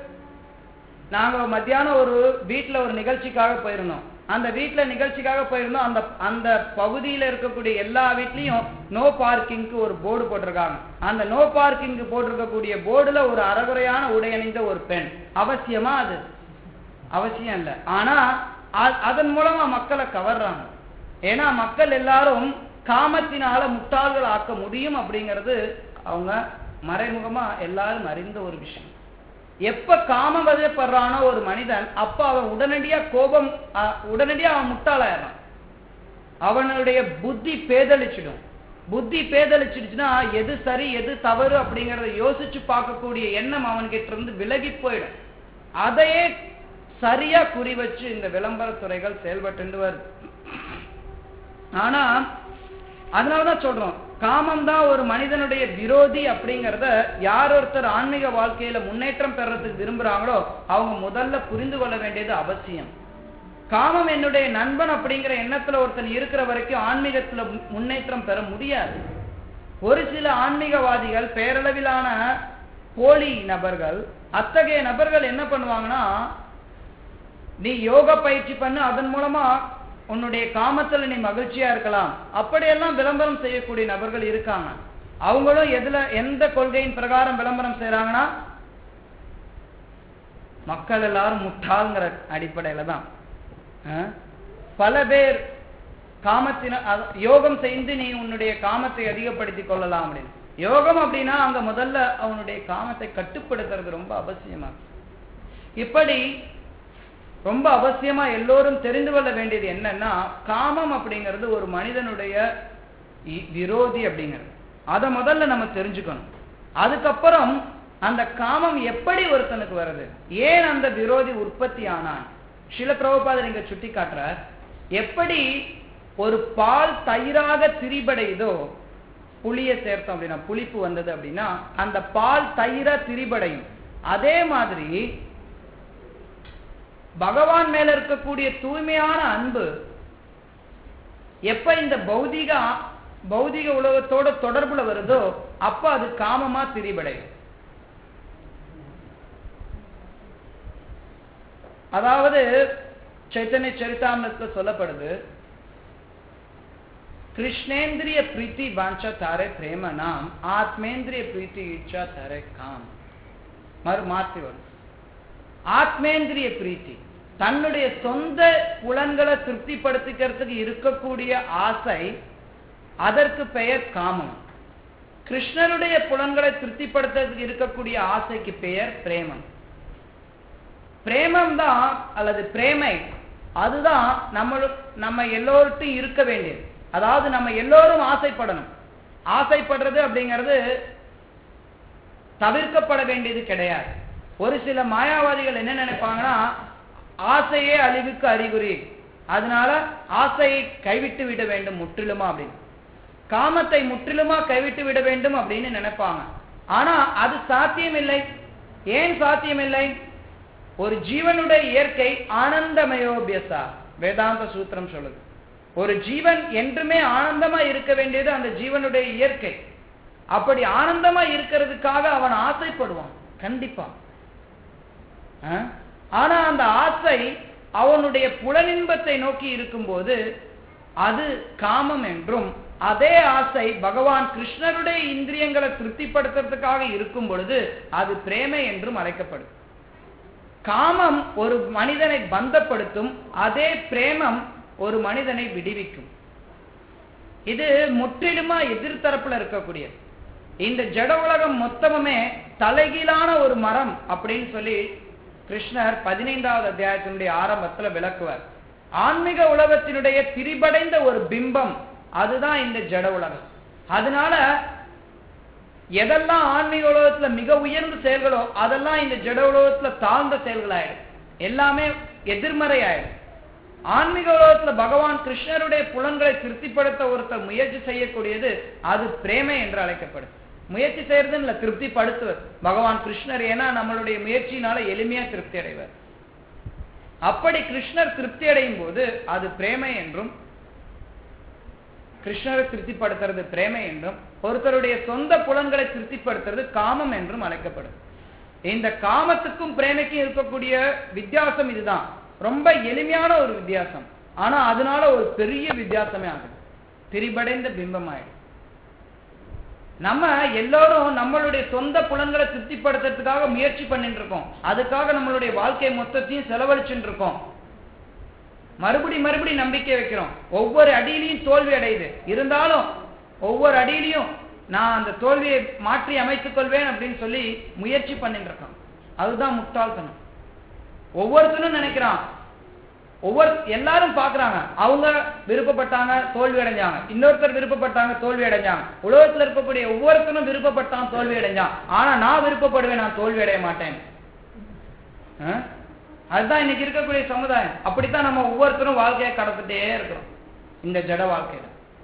நாங்க மத்தியானம் ஒரு வீட்ல ஒரு நிகழ்ச்சிக்காக போயிருந்தோம் அந்த வீட்ல நிகழ்ச்சிக்காக போயிருந்தோம் அந்த அந்த பகுதியில இருக்கக்கூடிய எல்லா வீட்லயும் நோ பார்க்கிங்க்கு ஒரு போர்டு போட்டிருக்காங்க அந்த நோ பார்க்கிங் போட்டிருக்கக்கூடிய போர்டுல ஒரு அறகுறையான உடை அணிந்த ஒரு பெண் அவசியமா அது அவசியம் இல்லை ஆனா அ- அதன் மூலமா மக்களை கவர்றாங்க ஏன்னா மக்கள் எல்லாரும் காமத்தினால முட்டாள்கள் ஆக்க முடியும் அப்படிங்கிறது அவங்க மறைமுகமா எல்லாரும் அறிந்த ஒரு விஷயம் எப்ப காமம் வதைப்படுறானோ ஒரு மனிதன் அப்ப அவன் உடனடியா கோபம் அ- உடனடியா அவன் முட்டாளாயிடுறான் அவனுடைய புத்தி பேதலிச்சிடும் புத்தி பேதலிச்சிடுச்சுன்னா எது சரி எது தவறு அப்படிங்கறத யோசிச்சு பார்க்கக்கூடிய எண்ணம் அவன்கிட்ட இருந்து விலகி போயிடும் அதையே சரியா குறி வச்சு இந்த விளம்பரத்துறைகள் செயல்பட்டு வருது ஆனா அதனாலதான் சொல்றோம் காமம் தான் ஒரு மனிதனுடைய விரோதி அப்படிங்கறத யார் ஒருத்தர் ஆன்மீக வாழ்க்கையில முன்னேற்றம் பெறறதுக்கு விரும்புறாங்களோ அவங்க முதல்ல புரிந்து கொள்ள வேண்டியது அவசியம் காமம் என்னுடைய நண்பன் அப்படிங்கிற எண்ணத்துல ஒருத்தன் இருக்கிற வரைக்கும் ஆன்மீகத்துல மு- முன்னேற்றம் பெற முடியாது ஒரு சில ஆன்மீகவாதிகள் பேரளவிலான போலி நபர்கள் அத்தகைய நபர்கள் என்ன பண்ணுவாங்கன்னா நீ யோக பயிற்சி பண்ணு அதன் மூலமா உன்னுடைய காமத்துல நீ மகிழ்ச்சியா இருக்கலாம் அப்படியெல்லாம் விளம்பரம் செய்யக்கூடிய நபர்கள் இருக்காங்க அவங்களும் எதுல எந்த கொள்கையின் பிரகாரம் விளம்பரம் செய்றாங்கன்னா மக்கள் எல்லாரும் முட்டாள்ங்கிற அடிப்படையில தான் அஹ்? பல பேர் காமத்தின அத- யோகம் செய்து நீ உன்னுடைய காமத்தை அதிகப்படுத்திக் கொள்ளலாம் அப்படின்னு யோகம் அப்படின்னா அங்க முதல்ல அவனுடைய காமத்தை கட்டுப்படுத்துறது ரொம்ப அவசியமா இருக்கு. இப்படி ரொம்ப அவசியமா எல்லோரும் தெரிந்து கொள்ள வேண்டியது என்னன்னா காமம் அப்படிங்கிறது ஒரு மனிதனுடைய இ- விரோதி அப்படிங்கிறது அதை முதல்ல நம்ம தெரிஞ்சுக்கணும் அதுக்கப்புறம் அந்த காமம் எப்படி ஒருத்தனுக்கு வருது ஏன் அந்த விரோதி உற்பத்தி ஆனான் சில பிரபுபாதர் இங்க சுட்டி காட்டுறார் எப்படி ஒரு பால் தயிராக திரிபடையுதோ புளிய சேர்த்தோம் அப்படின்னா புளிப்பு வந்தது அப்படின்னா அந்த பால் தயிரா திரிபடையும் அதே மாதிரி பகவான் மேல இருக்கக்கூடிய தூய்மையான அன்பு எப்ப இந்த பௌதிக ஆ- பௌதிக உலகத்தோட தொடர்புல வருதோ அப்ப அது காமமா திரிபடையும் அதாவது சைத்தன்ய சரிதாமிரத்துல சொல்லப்படுது கிருஷ்ணேந்திரிய பிரீத்தி வாஞ்சா தாரே பிரேம நாம் ஆத்மேந்திரிய பிரீத்தி இச்சா தாரே காம் மறு மாற்றி வரும் ஆத்மேந்திரிய பிரீத்தி தன்னுடைய சொந்த புலன்களை திருப்திப்படுத்திக்கிறதுக்கு இருக்கக்கூடிய ஆசை அதற்கு பெயர் காமம் கிருஷ்ணருடைய புலன்களை திருப்திப்படுத்துறதுக்கு இருக்கக்கூடிய ஆசைக்கு பெயர் பிரேமம் பிரேமம் தான் அல்லது பிரேமை அதுதான் நம்ம நம்ம எல்லோருட்டும் இருக்க வேண்டியது அதாவது நம்ம எல்லோரும் ஆசைப்படணும் ஆசைப்படுறது அப்படிங்கிறது தவிர்க்கப்பட வேண்டியது கிடையாது ஒரு சில மாயாவாதிகள் என்ன நினைப்பாங்கன்னா ஆசையே அழிவுக்கு அறிகுறி அதனால ஆசையை கைவிட்டு விட வேண்டும் முற்றிலுமா அப்படின்னு காமத்தை முற்றிலுமா கைவிட்டு விட வேண்டும் அப்படின்னு நினைப்பாங்க ஆனா அது சாத்தியமில்லை ஏன் சாத்தியமில்லை ஒரு ஜீவனுடைய இயற்கை ஆனந்தமயோபியசா வேதாந்த சூத்திரம் சொல்லுது ஒரு ஜீவன் என்றுமே ஆனந்தமா இருக்க வேண்டியது அந்த ஜீவனுடைய இயற்கை அப்படி ஆனந்தமா இருக்கிறதுக்காக அவன் ஆசைப்படுவான் கண்டிப்பா ஆனா அந்த ஆசை அவனுடைய புலனின்பத்தை நோக்கி இருக்கும்போது அது காமம் என்றும் அதே ஆசை பகவான் கிருஷ்ணருடைய இந்திரியங்களை திருப்திப்படுத்துறதுக்காக இருக்கும் பொழுது அது பிரேமை என்றும் அழைக்கப்படும் காமம் ஒரு மனிதனை பந்தப்படுத்தும் அதே பிரேமம் ஒரு மனிதனை விடுவிக்கும் இது முற்றிலுமா எதிர்த்தரப்புல இருக்கக்கூடியது இந்த ஜட உலகம் மொத்தமுமே தலைகீழான ஒரு மரம் அப்படின்னு சொல்லி கிருஷ்ணர் பதினைந்தாவது அத்தியாயத்தினுடைய ஆரம்பத்துல விளக்குவார் ஆன்மீக உலகத்தினுடைய திரிபடைந்த ஒரு பிம்பம் அதுதான் இந்த ஜட உலகம் அதனால எதெல்லாம் ஆன்மீக உலகத்துல மிக உயர்ந்த செயல்களோ அதெல்லாம் இந்த ஜட உலகத்துல தாழ்ந்த செயல்கள் ஆயிடும் எல்லாமே எதிர்மறை ஆயிடும் ஆன்மீக உலகத்துல பகவான் கிருஷ்ணருடைய புலன்களை திருப்திப்படுத்த ஒருத்தர் முயற்சி செய்யக்கூடியது அது பிரேமை என்று அழைக்கப்படும் முயற்சி செய்யறதுன்னு இல்ல திருப்திப்படுத்துவர் பகவான் கிருஷ்ணர் ஏன்னா நம்மளுடைய முயற்சியினால எளிமையா திருப்தி அடைவர் அப்படி கிருஷ்ணர் திருப்தி அடையும் போது அது பிரேமை என்றும் கிருஷ்ணரை திருப்திப்படுத்துறது பிரேமை என்றும் ஒருத்தருடைய சொந்த புலன்களை திருப்திப்படுத்துறது காமம் என்றும் அழைக்கப்படும் இந்த காமத்துக்கும் பிரேமைக்கும் இருக்கக்கூடிய வித்தியாசம் இதுதான் ரொம்ப எளிமையான ஒரு வித்தியாசம் ஆனா அதனால ஒரு பெரிய வித்தியாசமே ஆகுது திரிபடைந்த பிம்பம் ஆயிடும் நம்ம எல்லோரும் நம்மளுடைய சொந்த புலன்களை திருப்திப்படுத்துறதுக்காக முயற்சி பண்ணிட்டு இருக்கோம் அதுக்காக நம்மளுடைய வாழ்க்கை மொத்தத்தையும் செலவழிச்சுட்டு இருக்கோம் மறுபடி மறுபடி நம்பிக்கை வைக்கிறோம் ஒவ்வொரு அடியிலையும் தோல்வி அடையுது இருந்தாலும் ஒவ்வொரு அடியிலையும் நான் அந்த தோல்வியை மாற்றி அமைத்துக் கொள்வேன் அப்படின்னு சொல்லி முயற்சி பண்ணிட்டு இருக்கோம் அதுதான் முட்டாள்தனம் ஒவ்வொருத்தரும் நினைக்கிறான் ஒவ்வொரு எல்லாரும் பாக்குறாங்க அவங்க விருப்பப்பட்டாங்க தோல்வி அடைஞ்சாங்க இன்னொருத்தர் விருப்பப்பட்டாங்க தோல்வி அடைஞ்சாங்க உலகத்துல இருக்கக்கூடிய ஒவ்வொருத்தரும் விருப்பப்பட்டான் தோல்வி அடைஞ்சான் ஆனா நான் விருப்பப்படுவேன் நான் தோல்வி அடைய மாட்டேன் அதுதான் இன்னைக்கு இருக்கக்கூடிய சமுதாயம் அப்படித்தான் நம்ம ஒவ்வொருத்தரும் வாழ்க்கையை கடத்திட்டே இருக்கிறோம் இந்த ஜட வாழ்க்கையில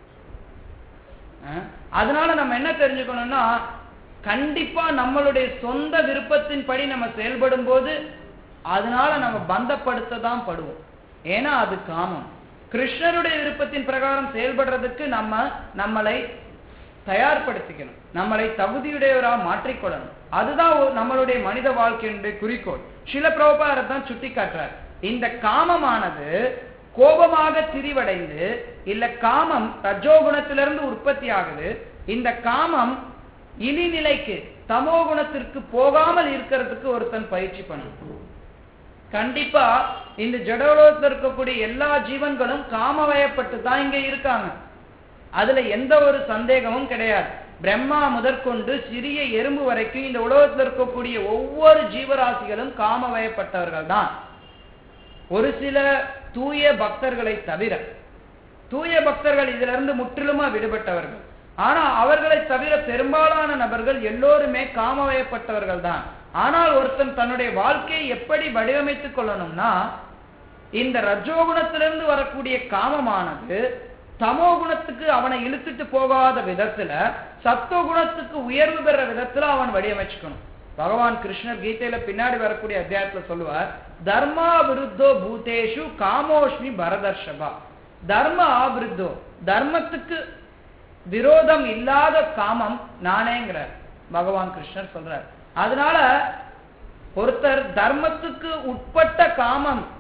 அதனால நம்ம என்ன தெரிஞ்சுக்கணும்னா கண்டிப்பா நம்மளுடைய சொந்த விருப்பத்தின் படி நம்ம செயல்படும் போது அதனால நம்ம பந்தப்படுத்த தான் படுவோம் ஏன்னா அது காமம் கிருஷ்ணருடைய விருப்பத்தின் பிரகாரம் செயல்படுறதுக்கு நம்ம நம்மளை தயார்படுத்திக்கணும் நம்மளை தகுதியுடையவராக மாற்றிக்கொள்ளணும் அதுதான் நம்மளுடைய மனித வாழ்க்கையினுடைய குறிக்கோள் சில பிரபாரத்தை தான் சுட்டி காட்டுறார் இந்த காமமானது கோபமாக திரிவடைந்து இல்ல காமம் ரஜோகுணத்திலிருந்து உற்பத்தி ஆகுது இந்த காமம் இனிநிலைக்கு தமோ குணத்திற்கு போகாமல் இருக்கிறதுக்கு ஒருத்தன் பயிற்சி பண்ணும் கண்டிப்பா இந்த ஜடோலோகத்தில் இருக்கக்கூடிய எல்லா ஜீவன்களும் காமவயப்பட்டு தான் இங்க இருக்காங்க அதுல எந்த ஒரு சந்தேகமும் கிடையாது பிரம்மா முதற்கொண்டு சிறிய எறும்பு வரைக்கும் இந்த உலகத்தில் இருக்கக்கூடிய ஒவ்வொரு ஜீவராசிகளும் காமவயப்பட்டவர்கள் தான் ஒரு சில தூய பக்தர்களை தவிர தூய பக்தர்கள் இதுல இருந்து முற்றிலுமா விடுபட்டவர்கள் ஆனா அவர்களை தவிர பெரும்பாலான நபர்கள் எல்லோருமே காமவயப்பட்டவர்கள் தான் ஆனால் ஒருத்தன் தன்னுடைய வாழ்க்கையை எப்படி வடிவமைத்துக் கொள்ளணும்னா இந்த ரஜோகுணத்திலிருந்து வரக்கூடிய காமமானது தமோ குணத்துக்கு அவனை இழுத்துட்டு போகாத விதத்துல சத்துவ குணத்துக்கு உயர்வு பெற விதத்துல அவன் வடிவமைச்சுக்கணும் பகவான் கிருஷ்ணர் கீதையில பின்னாடி வரக்கூடிய அத்தியாயத்துல சொல்லுவார் தர்மா விருத்தோ பூதேஷு காமோஷ்மி பரதர்ஷபா தர்ம ஆபிருத்தோ தர்மத்துக்கு விரோதம் இல்லாத காமம் நானேங்கிறார் பகவான் கிருஷ்ணர் சொல்றார் அதனால ஒருத்தர் தர்மத்துக்கு உட்பட்ட காமம்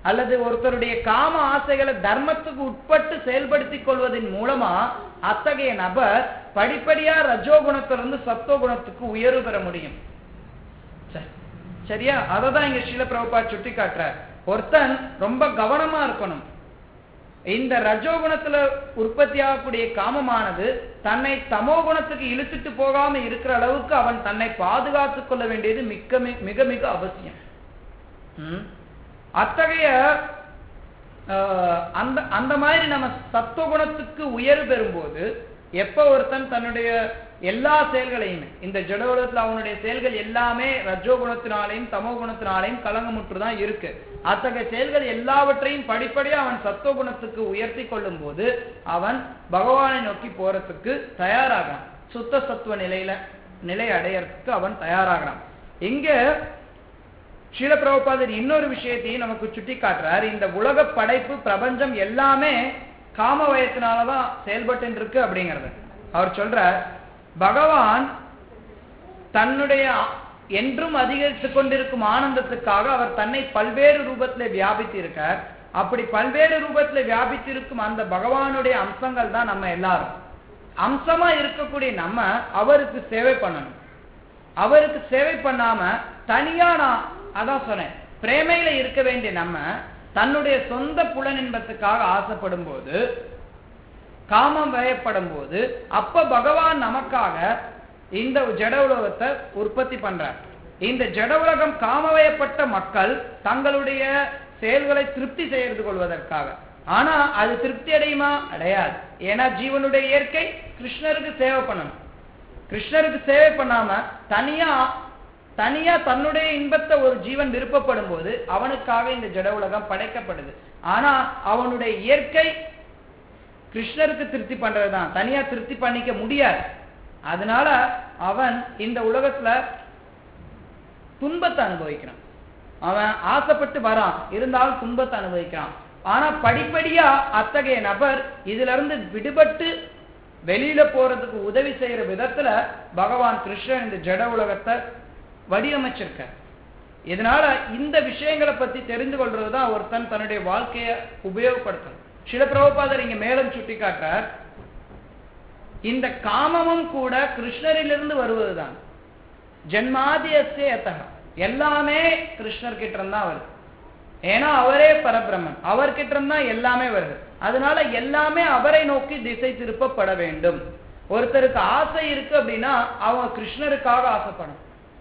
அல்லது ஒருத்தருடைய காம ஆசைகளை தர்மத்துக்கு உட்பட்டு செயல்படுத்திக் கொள்வதன் மூலமா அத்தகைய நபர் படிப்படியா ரஜோகுணத்திலிருந்து சத்தோ குணத்துக்கு உயர்வு பெற முடியும் சரி. சரியா அதை தான் இங்க ஸ்ரீல பிரபுபா சுட்டி காட்டுறார் ஒருத்தன் ரொம்ப கவனமா இருக்கணும் இந்த ரஜோகுணத்துல உற்பத்தி ஆகக்கூடிய காமமானது தன்னை தமோ குணத்துக்கு இழுத்துட்டு போகாம இருக்கிற அளவுக்கு அவன் தன்னை பாதுகாத்துக் கொள்ள வேண்டியது மிக்க மி- மிக மிக அவசியம் ம். அத்தகைய ஆஹ், அந்த அந்த மாதிரி நம்ம சத்துவகுணத்துக்கு உயர்வு பெறும்போது எப்ப ஒருத்தன் தன்னுடைய எல்லா செயல்களையுமே இந்த ஜட உலகத்துல அவனுடைய செயல்கள் எல்லாமே ரஜோ குணத்தினாலையும் தமோ குணத்தினாலையும் கலங்கமுற்று தான் இருக்கு அத்தகைய செயல்கள் எல்லாவற்றையும் படிப்படியா அவன் சத்துவ குணத்துக்கு உயர்த்தி கொள்ளும் போது அவன் பகவானை நோக்கி போறதுக்கு தயாராகிறான் சுத்த சத்துவ நிலையில நிலை அடையறதுக்கு அவன் தயாராகிறான் இங்க ஸ்ரீல பிரபுபாதர் இன்னொரு விஷயத்தையும் நமக்கு சுட்டி காட்டுறார் இந்த உலக படைப்பு பிரபஞ்சம் எல்லாமே காம வயத்தினாலதான் செயல்பட்டு இருக்கு அப்படிங்கறது அவர் சொல்றார் பகவான் தன்னுடைய என்றும் அதிகரித்துக் கொண்டிருக்கும் ஆனந்தத்துக்காக அவர் தன்னை பல்வேறு ரூபத்திலே வியாபித்து இருக்கார் அப்படி பல்வேறு ரூபத்திலே வியாபித்திருக்கும் அந்த பகவானுடைய அம்சங்கள் தான் நம்ம எல்லாரும் அம்சமா இருக்கக்கூடிய நம்ம அவருக்கு சேவை பண்ணணும் அவருக்கு சேவை பண்ணாம தனியா நான் அதான் சொன்னேன் பிரேமையில இருக்க வேண்டிய நம்ம தன்னுடைய சொந்த புலனின்பத்துக்காக ஆசைப்படும் போது காமம் வயப்படும் போது அப்ப பகவான் நமக்காக இந்த ஜட உலகத்தை உற்பத்தி பண்றார் இந்த ஜட உலகம் காமவயப்பட்ட மக்கள் தங்களுடைய செயல்களை திருப்தி செய்து கொள்வதற்காக ஆனா அது திருப்தி அடையுமா அடையாது ஏன்னா ஜீவனுடைய இயற்கை கிருஷ்ணருக்கு சேவை பண்ணணும் கிருஷ்ணருக்கு சேவை பண்ணாம தனியா தனியா தன்னுடைய இன்பத்தை ஒரு ஜீவன் விருப்பப்படும் போது அவனுக்காக இந்த ஜட உலகம் படைக்கப்படுது ஆனா அவனுடைய இயற்கை கிருஷ்ணருக்கு திருப்தி பண்றதுதான் தனியா திருப்தி பண்ணிக்க முடியாது அதனால அவன் இந்த உலகத்துல துன்பத்தை அனுபவிக்கிறான் அவன் ஆசைப்பட்டு வரான் இருந்தாலும் துன்பத்தை அனுபவிக்கிறான் ஆனா படிப்படியா அத்தகைய நபர் இதுல இருந்து விடுபட்டு வெளியில போறதுக்கு உதவி செய்யற விதத்துல பகவான் கிருஷ்ணன் இந்த ஜட உலகத்தை வடிவமைச்சிருக்க இதனால இந்த விஷயங்களை பத்தி தெரிந்து கொள்றதுதான் ஒருத்தன் தன்னுடைய வாழ்க்கையை உபயோகப்படுத்தணும் சில பிரபுபாதர் இங்க மேலும் சுட்டி காட்டுறார் இந்த காமமும் கூட கிருஷ்ணரிலிருந்து வருவதுதான் ஜென்மாதியஸ்தே அத்தக எல்லாமே கிருஷ்ணர் கிட்ட இருந்தா வருது ஏன்னா அவரே பரபிரம்மன் அவர்கிட்ட இருந்தா எல்லாமே வருது அதனால எல்லாமே அவரை நோக்கி திசை திருப்பப்பட வேண்டும் ஒருத்தருக்கு ஆசை இருக்கு அப்படின்னா அவங்க கிருஷ்ணருக்காக ஆசைப்படணும்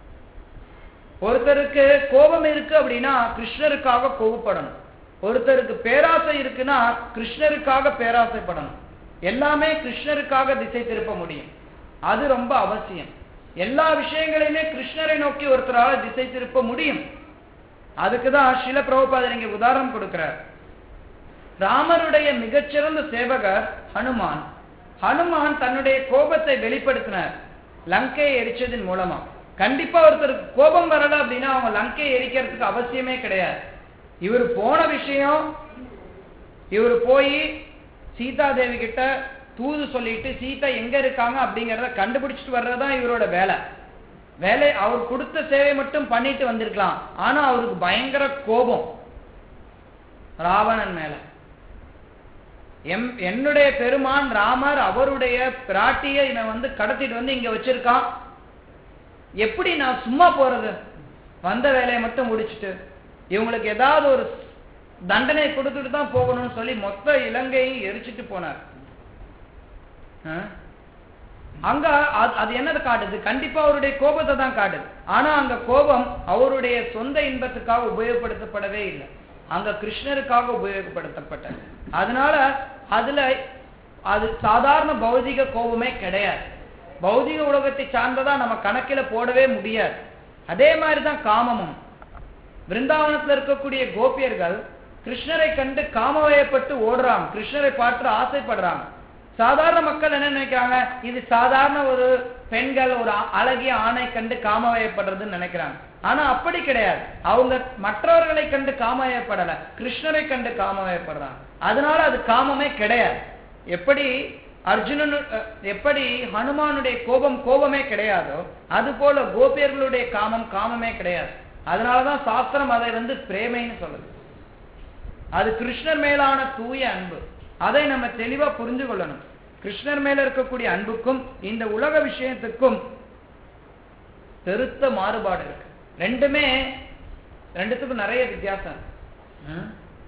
ஒருத்தருக்கு கோபம் இருக்கு அப்படின்னா கிருஷ்ணருக்காக கோபப்படணும் ஒருத்தருக்கு பேராசை இருக்குன்னா கிருஷ்ணருக்காக பேராசைப்படணும் எல்லாமே கிருஷ்ணருக்காக திசை திருப்ப முடியும் அது ரொம்ப அவசியம் எல்லா விஷயங்களையுமே கிருஷ்ணரை நோக்கி ஒருத்தரால திசை திருப்ப முடியும் அதுக்குதான் சில பிரபுபாதர் இங்க உதாரணம் கொடுக்கிறார் ராமருடைய மிகச்சிறந்த சேவகர் ஹனுமான் ஹனுமான் தன்னுடைய கோபத்தை வெளிப்படுத்தினார் லங்கையை எரிச்சதன் மூலமா கண்டிப்பா ஒருத்தருக்கு கோபம் வரல அப்படின்னா அவங்க லங்கையை எரிக்கிறதுக்கு அவசியமே கிடையாது இவர் போன விஷயம் இவர் போய் சீதா தேவி கிட்ட தூது சொல்லிட்டு சீதா எங்க இருக்காங்க அப்படிங்கறத கண்டுபிடிச்சிட்டு வர்றதுதான் இவரோட வேலை வேலை அவர் கொடுத்த சேவை மட்டும் பண்ணிட்டு வந்திருக்கலாம் ஆனா அவருக்கு பயங்கர கோபம் ராவணன் மேல எம் என்னுடைய பெருமான் ராமர் அவருடைய பிராட்டியை இவன் வந்து கடத்திட்டு வந்து இங்க வச்சிருக்கான் எப்படி நான் சும்மா போறது வந்த வேலையை மட்டும் முடிச்சிட்டு இவங்களுக்கு ஏதாவது ஒரு தண்டனை கொடுத்துட்டு தான் போகணும்னு சொல்லி மொத்த இலங்கையும் எரிச்சிட்டு போனார் ஆ? அங்க அது- அது என்னது காட்டுது கண்டிப்பா அவருடைய கோபத்தை தான் காட்டுது ஆனா அங்க கோபம் அவருடைய சொந்த இன்பத்துக்காக உபயோகப்படுத்தப்படவே இல்லை அங்க கிருஷ்ணருக்காக உபயோகப்படுத்தப்பட்டது அதனால அதுல அது சாதாரண பௌதிக கோபமே கிடையாது பௌதிக உலகத்தை சார்ந்ததா நம்ம கணக்கில போடவே முடியாது அதே மாதிரிதான் காமமும் பிருந்தாவனத்துல இருக்கக்கூடிய கோபியர்கள் கிருஷ்ணரை கண்டு காமவயப்பட்டு ஓடுறாங்க கிருஷ்ணரை பார்த்து ஆசைப்படுறாங்க சாதாரண மக்கள் என்ன நினைக்கிறாங்க இது சாதாரண ஒரு பெண்கள் ஒரு அ- அழகிய ஆணை கண்டு காமவயப்படுறதுன்னு நினைக்கிறாங்க ஆனா அப்படி கிடையாது அவங்க மற்றவர்களை கண்டு காமவயப்படல கிருஷ்ணரை கண்டு காமவயப்படுறாங்க அதனால அது காமமே கிடையாது எப்படி அர்ஜுனனு அஹ், எப்படி ஹனுமானுடைய கோபம் கோபமே கிடையாதோ அது போல கோபியர்களுடைய காமம் காமமே கிடையாது அதனாலதான் சாஸ்திரம் அதை வந்து பிரேமைன்னு சொல்லுது அது கிருஷ்ணர் மேலான தூய அன்பு அதை நம்ம தெளிவா புரிஞ்சு கொள்ளணும் கிருஷ்ணர் மேல இருக்கக்கூடிய அன்புக்கும் இந்த உலக விஷயத்துக்கும் பெருத்த மாறுபாடு இருக்கு ரெண்டுமே ரெண்டுத்துக்கும் நிறைய வித்தியாசம் இருக்கு. ம்?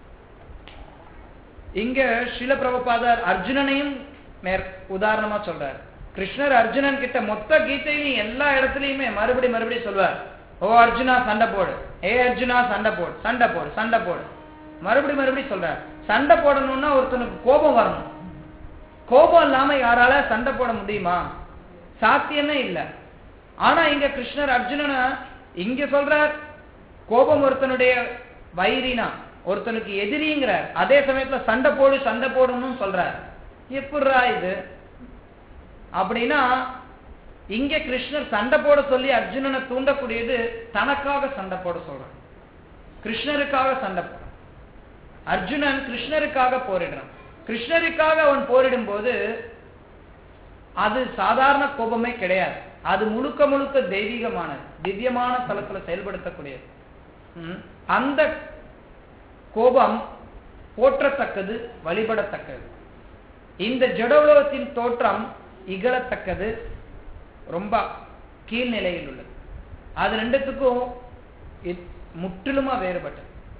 இங்க ஸ்ரீல பிரபுபாதர் அர்ஜுனனையும் மேற் உதாரணமா சொல்றார் கிருஷ்ணர் அர்ஜுனன் கிட்ட மொத்த கீதையிலையும் எல்லா இடத்துலயுமே மறுபடி மறுபடி சொல்வார் ஓ அர்ஜுனா சண்டை போடு ஏ அர்ஜுனா சண்டை போடு சண்டை போடு சண்டை போடு மறுபடி மறுபடி சொல்றார் சண்டை போடணும்னா ஒருத்தனுக்கு கோபம் வரணும் கோபம் இல்லாம யாரால சண்டை போட முடியுமா சாத்தியமே இல்ல ஆனா இங்க கிருஷ்ணர் அர்ஜுனனை இங்க சொல்றார் கோபம் ஒருத்தனுடைய வைரினா ஒருத்தனுக்கு எதிரிங்கிறார் அதே சமயத்துல சண்டை போடு சண்டை போடணும்னு சொல்றார் எப்படிரா இது அப்படின்னா இங்க கிருஷ்ணர் சண்டை போட சொல்லி அர்ஜுனனை தூண்டக்கூடியது தனக்காக சண்டை போட சொல்றான் கிருஷ்ணருக்காக சண்டை போட அர்ஜுனன் கிருஷ்ணருக்காக போரிடுறான் கிருஷ்ணருக்காக அவன் போரிடும் போது அது சாதாரண கோபமே கிடையாது அது முழுக்க முழுக்க தெய்வீகமானது திவ்யமான தளத்துல செயல்படுத்தக்கூடியது ம். அந்த கோபம் போற்றத்தக்கது வழிபடத்தக்கது இந்த ஜடவுலகத்தின் தோற்றம் இகழத்தக்கது ரொம்ப கீழ்நிலையில் உள்ளது அது ரெண்டுத்துக்கும் இத்- முற்றிலுமா வேறுபட்டது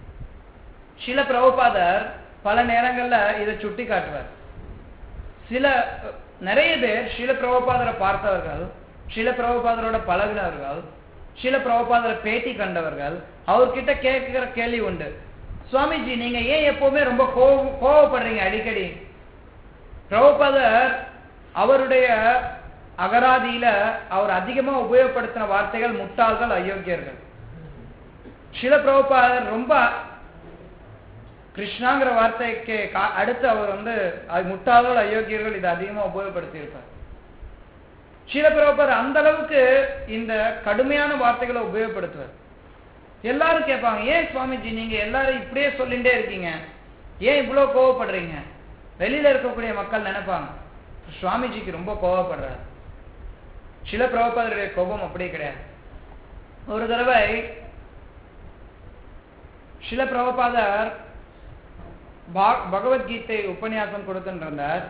சில பிரபுபாதர் பல நேரங்கள்ல இதை சுட்டி காட்டுவார் சில அஹ், நிறைய பேர் சில பிரபுபாதரை பார்த்தவர்கள் சில பிரபுபாதரோட பழகினவர்கள் சில பிரபுபாதரை பேட்டி கண்டவர்கள் அவர்கிட்ட கேட்கிற கேள்வி உண்டு சுவாமிஜி நீங்க ஏன் எப்பவுமே ரொம்ப கோவ கோவப்படுறீங்க அடிக்கடி பிரபுபாதர் அவருடைய அகராதியில அவர் அதிகமா உபயோகப்படுத்தின வார்த்தைகள் முட்டாள்கள் அயோக்கியர்கள் சில பிரபுபாதர் ரொம்ப கிருஷ்ணாங்கிற வார்த்தைக்கு கா- அடுத்து அவர் வந்து அது முட்டாள்கள் அயோக்கியர்கள் இதை அதிகமா உபயோகப்படுத்தி இருப்பார் சில பிரபுபாதர் அந்த அளவுக்கு இந்த கடுமையான வார்த்தைகளை உபயோகப்படுத்துவார் எல்லாரும் கேட்பாங்க ஏன் சுவாமிஜி நீங்க எல்லாரும் இப்படியே சொல்லிட்டே இருக்கீங்க ஏன் இவ்வளவு கோவப்படுறீங்க வெளியில இருக்கக்கூடிய மக்கள் நினைப்பாங்க சுவாமிஜிக்கு ரொம்ப கோவப்படுறாரு சில பிரபுபாதருடைய கோபம் அப்படி கிடையாது ஒரு தடவை சில பிரபுபாதர் பா- பகவத்கீதை உபன்யாசம் கொடுத்துட்டு இருந்தார்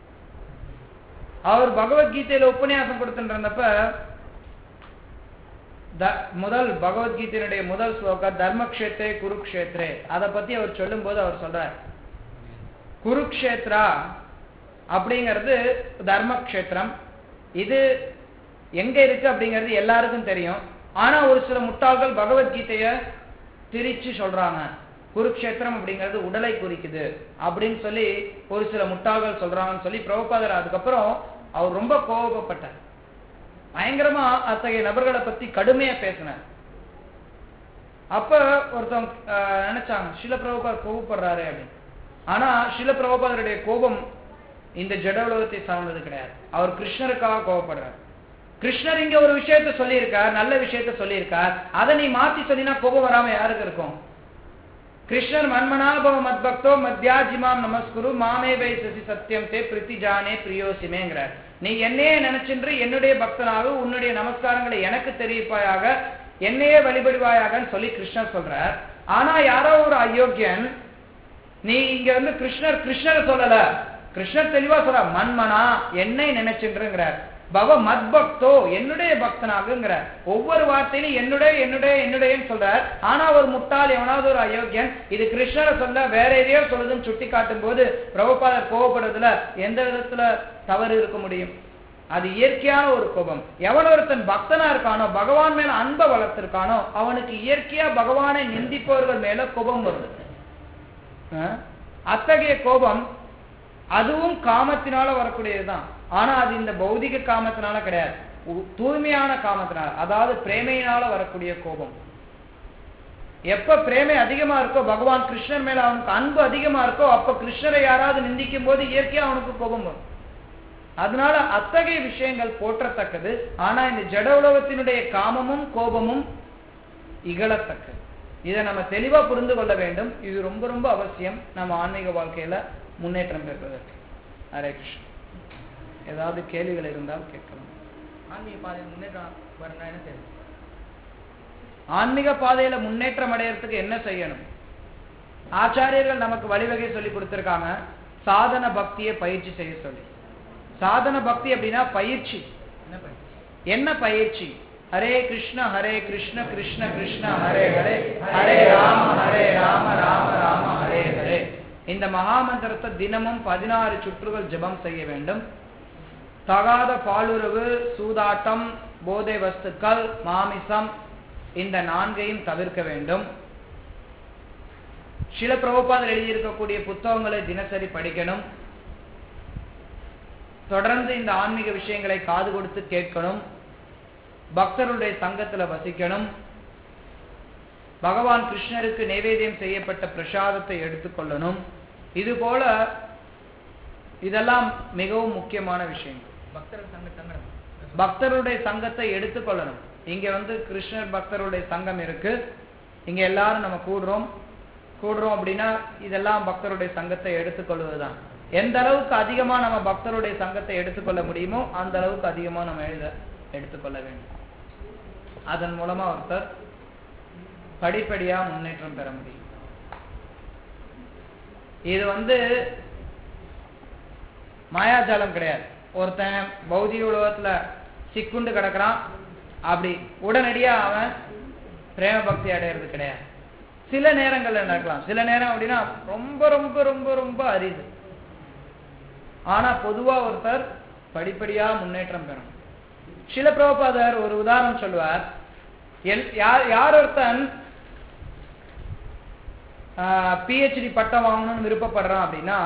அவர் பகவத்கீதையில உபன்யாசம் கொடுத்துட்டு இருந்தப்ப த- முதல் பகவத்கீதையினுடைய முதல் ஸ்லோக தர்மக்ஷேத்ரே குருக்ஷேத்ரே அதை பத்தி அவர் சொல்லும்போது அவர் சொல்றார் குருக்ஷேத்ரா அப்படிங்கிறது தர்மக்ஷேத்திரம் இது எங்க இருக்கு அப்படிங்கிறது எல்லாருக்கும் தெரியும் ஆனா ஒரு சில முட்டாள்கள் பகவத்கீதைய திரிச்சு சொல்றாங்க குருக்ஷேத்திரம் அப்படிங்கிறது உடலை குறிக்குது அப்படின்னு சொல்லி ஒரு சில முட்டாள்கள் சொல்றாங்கன்னு சொல்லி பிரபுபாதர் அதுக்கப்புறம் அவர் ரொம்ப கோபப்பட்டார் பயங்கரமா அத்தகைய நபர்களை பத்தி கடுமையா பேசினார் அப்ப ஒருத்தவங்க ஆஹ், நினைச்சாங்க சில பிரபுபார் கோபப்படுறாரு அப்படின்னு ஆனா சில பிரபுபாதருடைய கோபம் இந்த ஜட உலகத்தை சார்ந்தது கிடையாது அவர் கிருஷ்ணருக்காக கோபப்படுறார் கிருஷ்ணர் இங்க ஒரு விஷயத்த சொல்லியிருக்கார் நல்ல விஷயத்த சொல்லியிருக்கார் அதை நீ மாத்தி சொன்னா கோபம் வராம யாருக்கு இருக்கும் கிருஷ்ணர் மன்மனாபவ மத்பக்தோ மத்யாஜிமாம் நமஸ்குரு மாமே வை சசி சத்தியம் தே பிரித்தி ஜானே பிரியோசிமேங்கிறார் நீ என்னையே நினைச்சென்று என்னுடைய பக்தனாக உன்னுடைய நமஸ்காரங்களை எனக்கு தெரிவிப்பாயாக என்னையே வழிபடுவாயாகன்னு சொல்லி கிருஷ்ணர் சொல்றார் ஆனா யாரோ ஒரு அயோக்கியன் நீ இங்க வந்து கிருஷ்ணர் கிருஷ்ணரை சொல்லல கிருஷ்ணர் தெளிவா சொல்ற மன்மனா என்னை நினைச்சுங்கிறார் பவ மத்பக்தோ என்னுடைய பக்தனாகுங்கிறார் ஒவ்வொரு வார்த்தையிலும் என்னுடைய என்னுடைய என்னுடையன்னு சொல்றார் ஆனா ஒரு முட்டாள் எவனாவது ஒரு அயோக்கியன் இது கிருஷ்ணரை சொல்ல வேற எதையோ சொல்லுதுன்னு சுட்டி காட்டும் போது பிரபுபாதர் கோவப்படுறதுல எந்த விதத்துல தவறு இருக்க முடியும் அது இயற்கையான ஒரு கோபம் எவன் ஒருத்தன் பக்தனா இருக்கானோ பகவான் மேல அன்பை வளர்த்திருக்கானோ அவனுக்கு இயற்கையா பகவானை நிந்திப்பவர்கள் மேல கோபம் வருது அஹ்? அத்தகைய கோபம் அதுவும் காமத்தினால வரக்கூடியதுதான் ஆனா அது இந்த பௌதிக காமத்தினால கிடையாது உ- தூய்மையான காமத்தினால அதாவது பிரேமையினால வரக்கூடிய கோபம் எப்ப பிரேமை அதிகமா இருக்கோ பகவான் கிருஷ்ணர் மேல அவனுக்கு அன்பு அதிகமா இருக்கோ அப்ப கிருஷ்ணரை யாராவது நிந்திக்கும் போது இயற்கையா அவனுக்கு கோபம் வரும் அதனால அத்தகைய விஷயங்கள் போற்றத்தக்கது ஆனா இந்த ஜட உலகத்தினுடைய காமமும் கோபமும் இகழத்தக்கது இதை நம்ம தெளிவா புரிந்து கொள்ள வேண்டும் இது ரொம்ப ரொம்ப அவசியம் நம்ம ஆன்மீக வாழ்க்கையில முன்னேற்றம் பெறுவதற்கு ஹரே கிருஷ்ணன் ஏதாவது கேள்விகள் இருந்தால் கேட்கலாம் ஆன்மீக பாதையில் முன்னேற்றம் வரணும்னா என்ன செய்யணும் ஆன்மீக பாதையில முன்னேற்றம் அடையறதுக்கு என்ன செய்யணும் ஆச்சாரியர்கள் நமக்கு வழிவகை சொல்லி கொடுத்திருக்காங்க சாதன பக்தியை பயிற்சி செய்ய சொல்லி சாதன பக்தி அப்படின்னா பயிற்சி என்ன பயிற்சி என்ன பயிற்சி ஹரே கிருஷ்ண ஹரே கிருஷ்ண கிருஷ்ண கிருஷ்ண ஹரே ஹரே ஹரே ராம ஹரே ராம ராம ராம ஹரே ஹரே இந்த மகாமந்திரத்தை தினமும் பதினாறு சுற்றுகள் ஜெபம் செய்ய வேண்டும் தகாத பாலுறவு சூதாட்டம் போதை வஸ்துக்கள் மாமிசம் இந்த நான்கையும் தவிர்க்க வேண்டும் சில பிரபுபாதர் எழுதியிருக்கக்கூடிய புத்தகங்களை தினசரி படிக்கணும் தொடர்ந்து இந்த ஆன்மீக விஷயங்களை காது கொடுத்து கேட்கணும் பக்தருடைய சங்கத்துல வசிக்கணும் பகவான் கிருஷ்ணருக்கு நைவேத்தியம் செய்யப்பட்ட பிரசாதத்தை எடுத்துக்கொள்ளணும் இது போல இதெல்லாம் மிகவும் முக்கியமான விஷயங்கள் பக்தர் சங்க சங்கடம் பக்தருடைய சங்கத்தை எடுத்துக்கொள்ளணும் இங்க வந்து கிருஷ்ணர் பக்தருடைய சங்கம் இருக்கு இங்க எல்லாரும் நம்ம கூடுறோம் கூடுறோம் அப்படின்னா இதெல்லாம் பக்தருடைய சங்கத்தை எடுத்துக்கொள்வதுதான் எந்த அளவுக்கு அதிகமா நம்ம பக்தருடைய சங்கத்தை எடுத்துக்கொள்ள முடியுமோ அந்த அளவுக்கு அதிகமா நம்ம எழுத எடுத்துக்கொள்ள வேண்டும் அதன் மூலமா ஒருத்தர் படிப்படியா முன்னேற்றம் பெற முடியும் இது வந்து மாயாஜாலம் கிடையாது ஒருத்தன் பௌதிக உலகத்துல சிக்குண்டு கிடக்குறான் அப்படி உடனடியா அவன் பிரேம பக்தி அடையிறது கிடையாது சில நேரங்கள்ல நடக்கலாம் சில நேரம் அப்படின்னா ரொம்ப ரொம்ப ரொம்ப ரொம்ப அரிது ஆனா பொதுவா ஒருத்தர் படிப்படியா முன்னேற்றம் பெறும் சில பிரபுபாதர் ஒரு உதாரணம் சொல்லுவார் எல் யார் யார் ஒருத்தன் பிஹெச்டி பட்டம் வாங்கணும்னு விருப்பப்படுறான் அப்படின்னா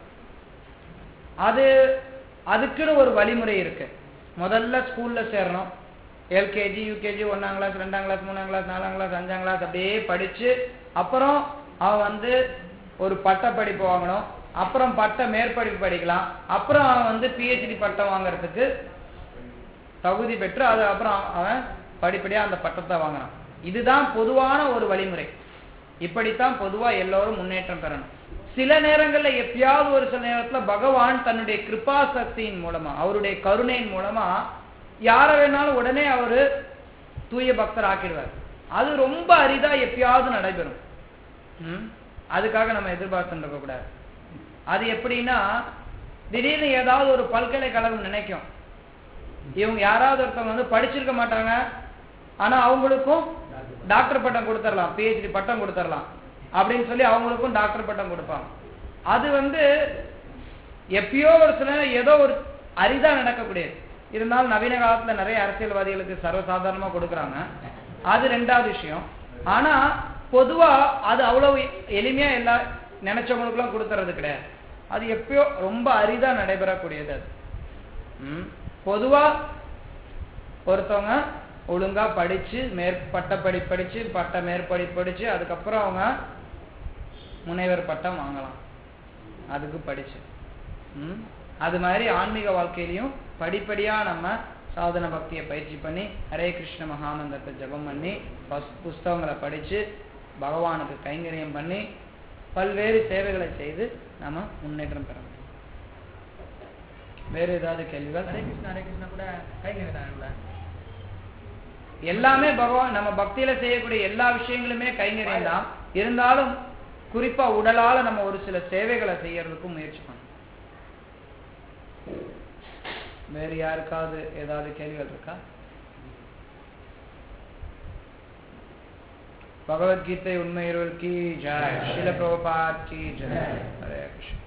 அது அதுக்குன்னு ஒரு வழிமுறை இருக்கு முதல்ல ஸ்கூல்ல சேரணும் எல்கேஜி யூகேஜி ஒன்னாம் கிளாஸ் ரெண்டாம் கிளாஸ் மூணாம் கிளாஸ் நாலாம் கிளாஸ் அஞ்சாம் கிளாஸ் அப்படியே படிச்சு அப்புறம் அவன் வந்து ஒரு பட்ட படிப்பு வாங்கணும் அப்புறம் பட்ட மேற்படிப்பு படிக்கலாம் அப்புறம் அவன் வந்து பிஹெச்டி பட்டம் வாங்குறதுக்கு தகுதி பெற்று அது அப்புறம் அவன் படிப்படியா அந்த பட்டத்தை வாங்கினான் இதுதான் பொதுவான ஒரு வழிமுறை இப்படித்தான் பொதுவா எல்லோரும் முன்னேற்றம் பெறணும் சில நேரங்கள்ல எப்பயாவது ஒரு சில நேரத்துல பகவான் தன்னுடைய கிருபா சக்தியின் மூலமா அவருடைய கருணையின் மூலமா யார வேணாலும் உடனே அவரு தூய பக்தர் ஆக்கிடுவார் அது ரொம்ப அரிதா எப்பயாவது நடைபெறும் ம்? அதுக்காக நம்ம எதிர்பார்த்துட்டு இருக்க கூடாது அது எப்படின்னா திடீர்னு ஏதாவது ஒரு பல்கலைக்கழகம் நினைக்கும் இவங்க யாராவது ஒருத்தவங்க வந்து படிச்சிருக்க மாட்டாங்க ஆனா அவங்களுக்கும் டாக்டர் பட்டம் கொடுத்துடலாம் பிஹெச்டி பட்டம் கொடுத்துடலாம் அப்படின்னு சொல்லி அவங்களுக்கும் டாக்டர் பட்டம் கொடுப்பாங்க அது வந்து எப்பயோ ஒரு சில நேரம் ஏதோ ஒரு அரிதா நடக்கக்கூடியது இருந்தாலும் நவீன காலத்துல நிறைய அரசியல்வாதிகளுக்கு சர்வசாதாரணமா கொடுக்குறாங்க அது ரெண்டாவது விஷயம் ஆனா பொதுவா அது அவ்வளவு எளிமையா எல்லா நினைச்சவங்களுக்குலாம் கொடுத்துறது கிடையாது அது எப்பயோ ரொம்ப அரிதா நடைபெறக்கூடியது அது ம். பொதுவா ஒருத்தவங்க ஒழுங்கா படிச்சு மேற்பட்ட படி படிச்சு பட்ட மேற்படி படிச்சு அதுக்கப்புறம் அவங்க முனைவர் பட்டம் வாங்கலாம் அதுக்கு படிச்சு ம். அது மாதிரி ஆன்மீக வாழ்க்கையிலையும் படிப்படியா நம்ம சாதன பக்தியை பயிற்சி பண்ணி ஹரே கிருஷ்ண மகாமந்திரத்தை ஜெபம் பண்ணி பஸ்- புஸ்தகங்களை படிச்சு பகவானுக்கு கைங்கரியம் பண்ணி பல்வேறு சேவைகளை செய்து நம்ம முன்னேற்றம் பெற முடியும் வேற ஏதாவது கேள்விகள் ஹரே கிருஷ்ணா ஹரே கிருஷ்ணா கூட கைங்க கூட எல்லாமே பகவான் நம்ம பக்தியில செய்யக்கூடிய எல்லா விஷயங்களுமே கைங்கரியம் தான் இருந்தாலும் குறிப்பா உடலால நம்ம ஒரு சில சேவைகளை செய்யறதுக்கும் முயற்சி பண்ணணும் வேறு யாருக்காவது ஏதாவது கேள்விகள் இருக்கா பகவத்கீதை உண்மை இருவல் கி ஜெய் ஸ்ரீல பிரபுபாத் கி ஜெய் ஹரே கிருஷ்ணா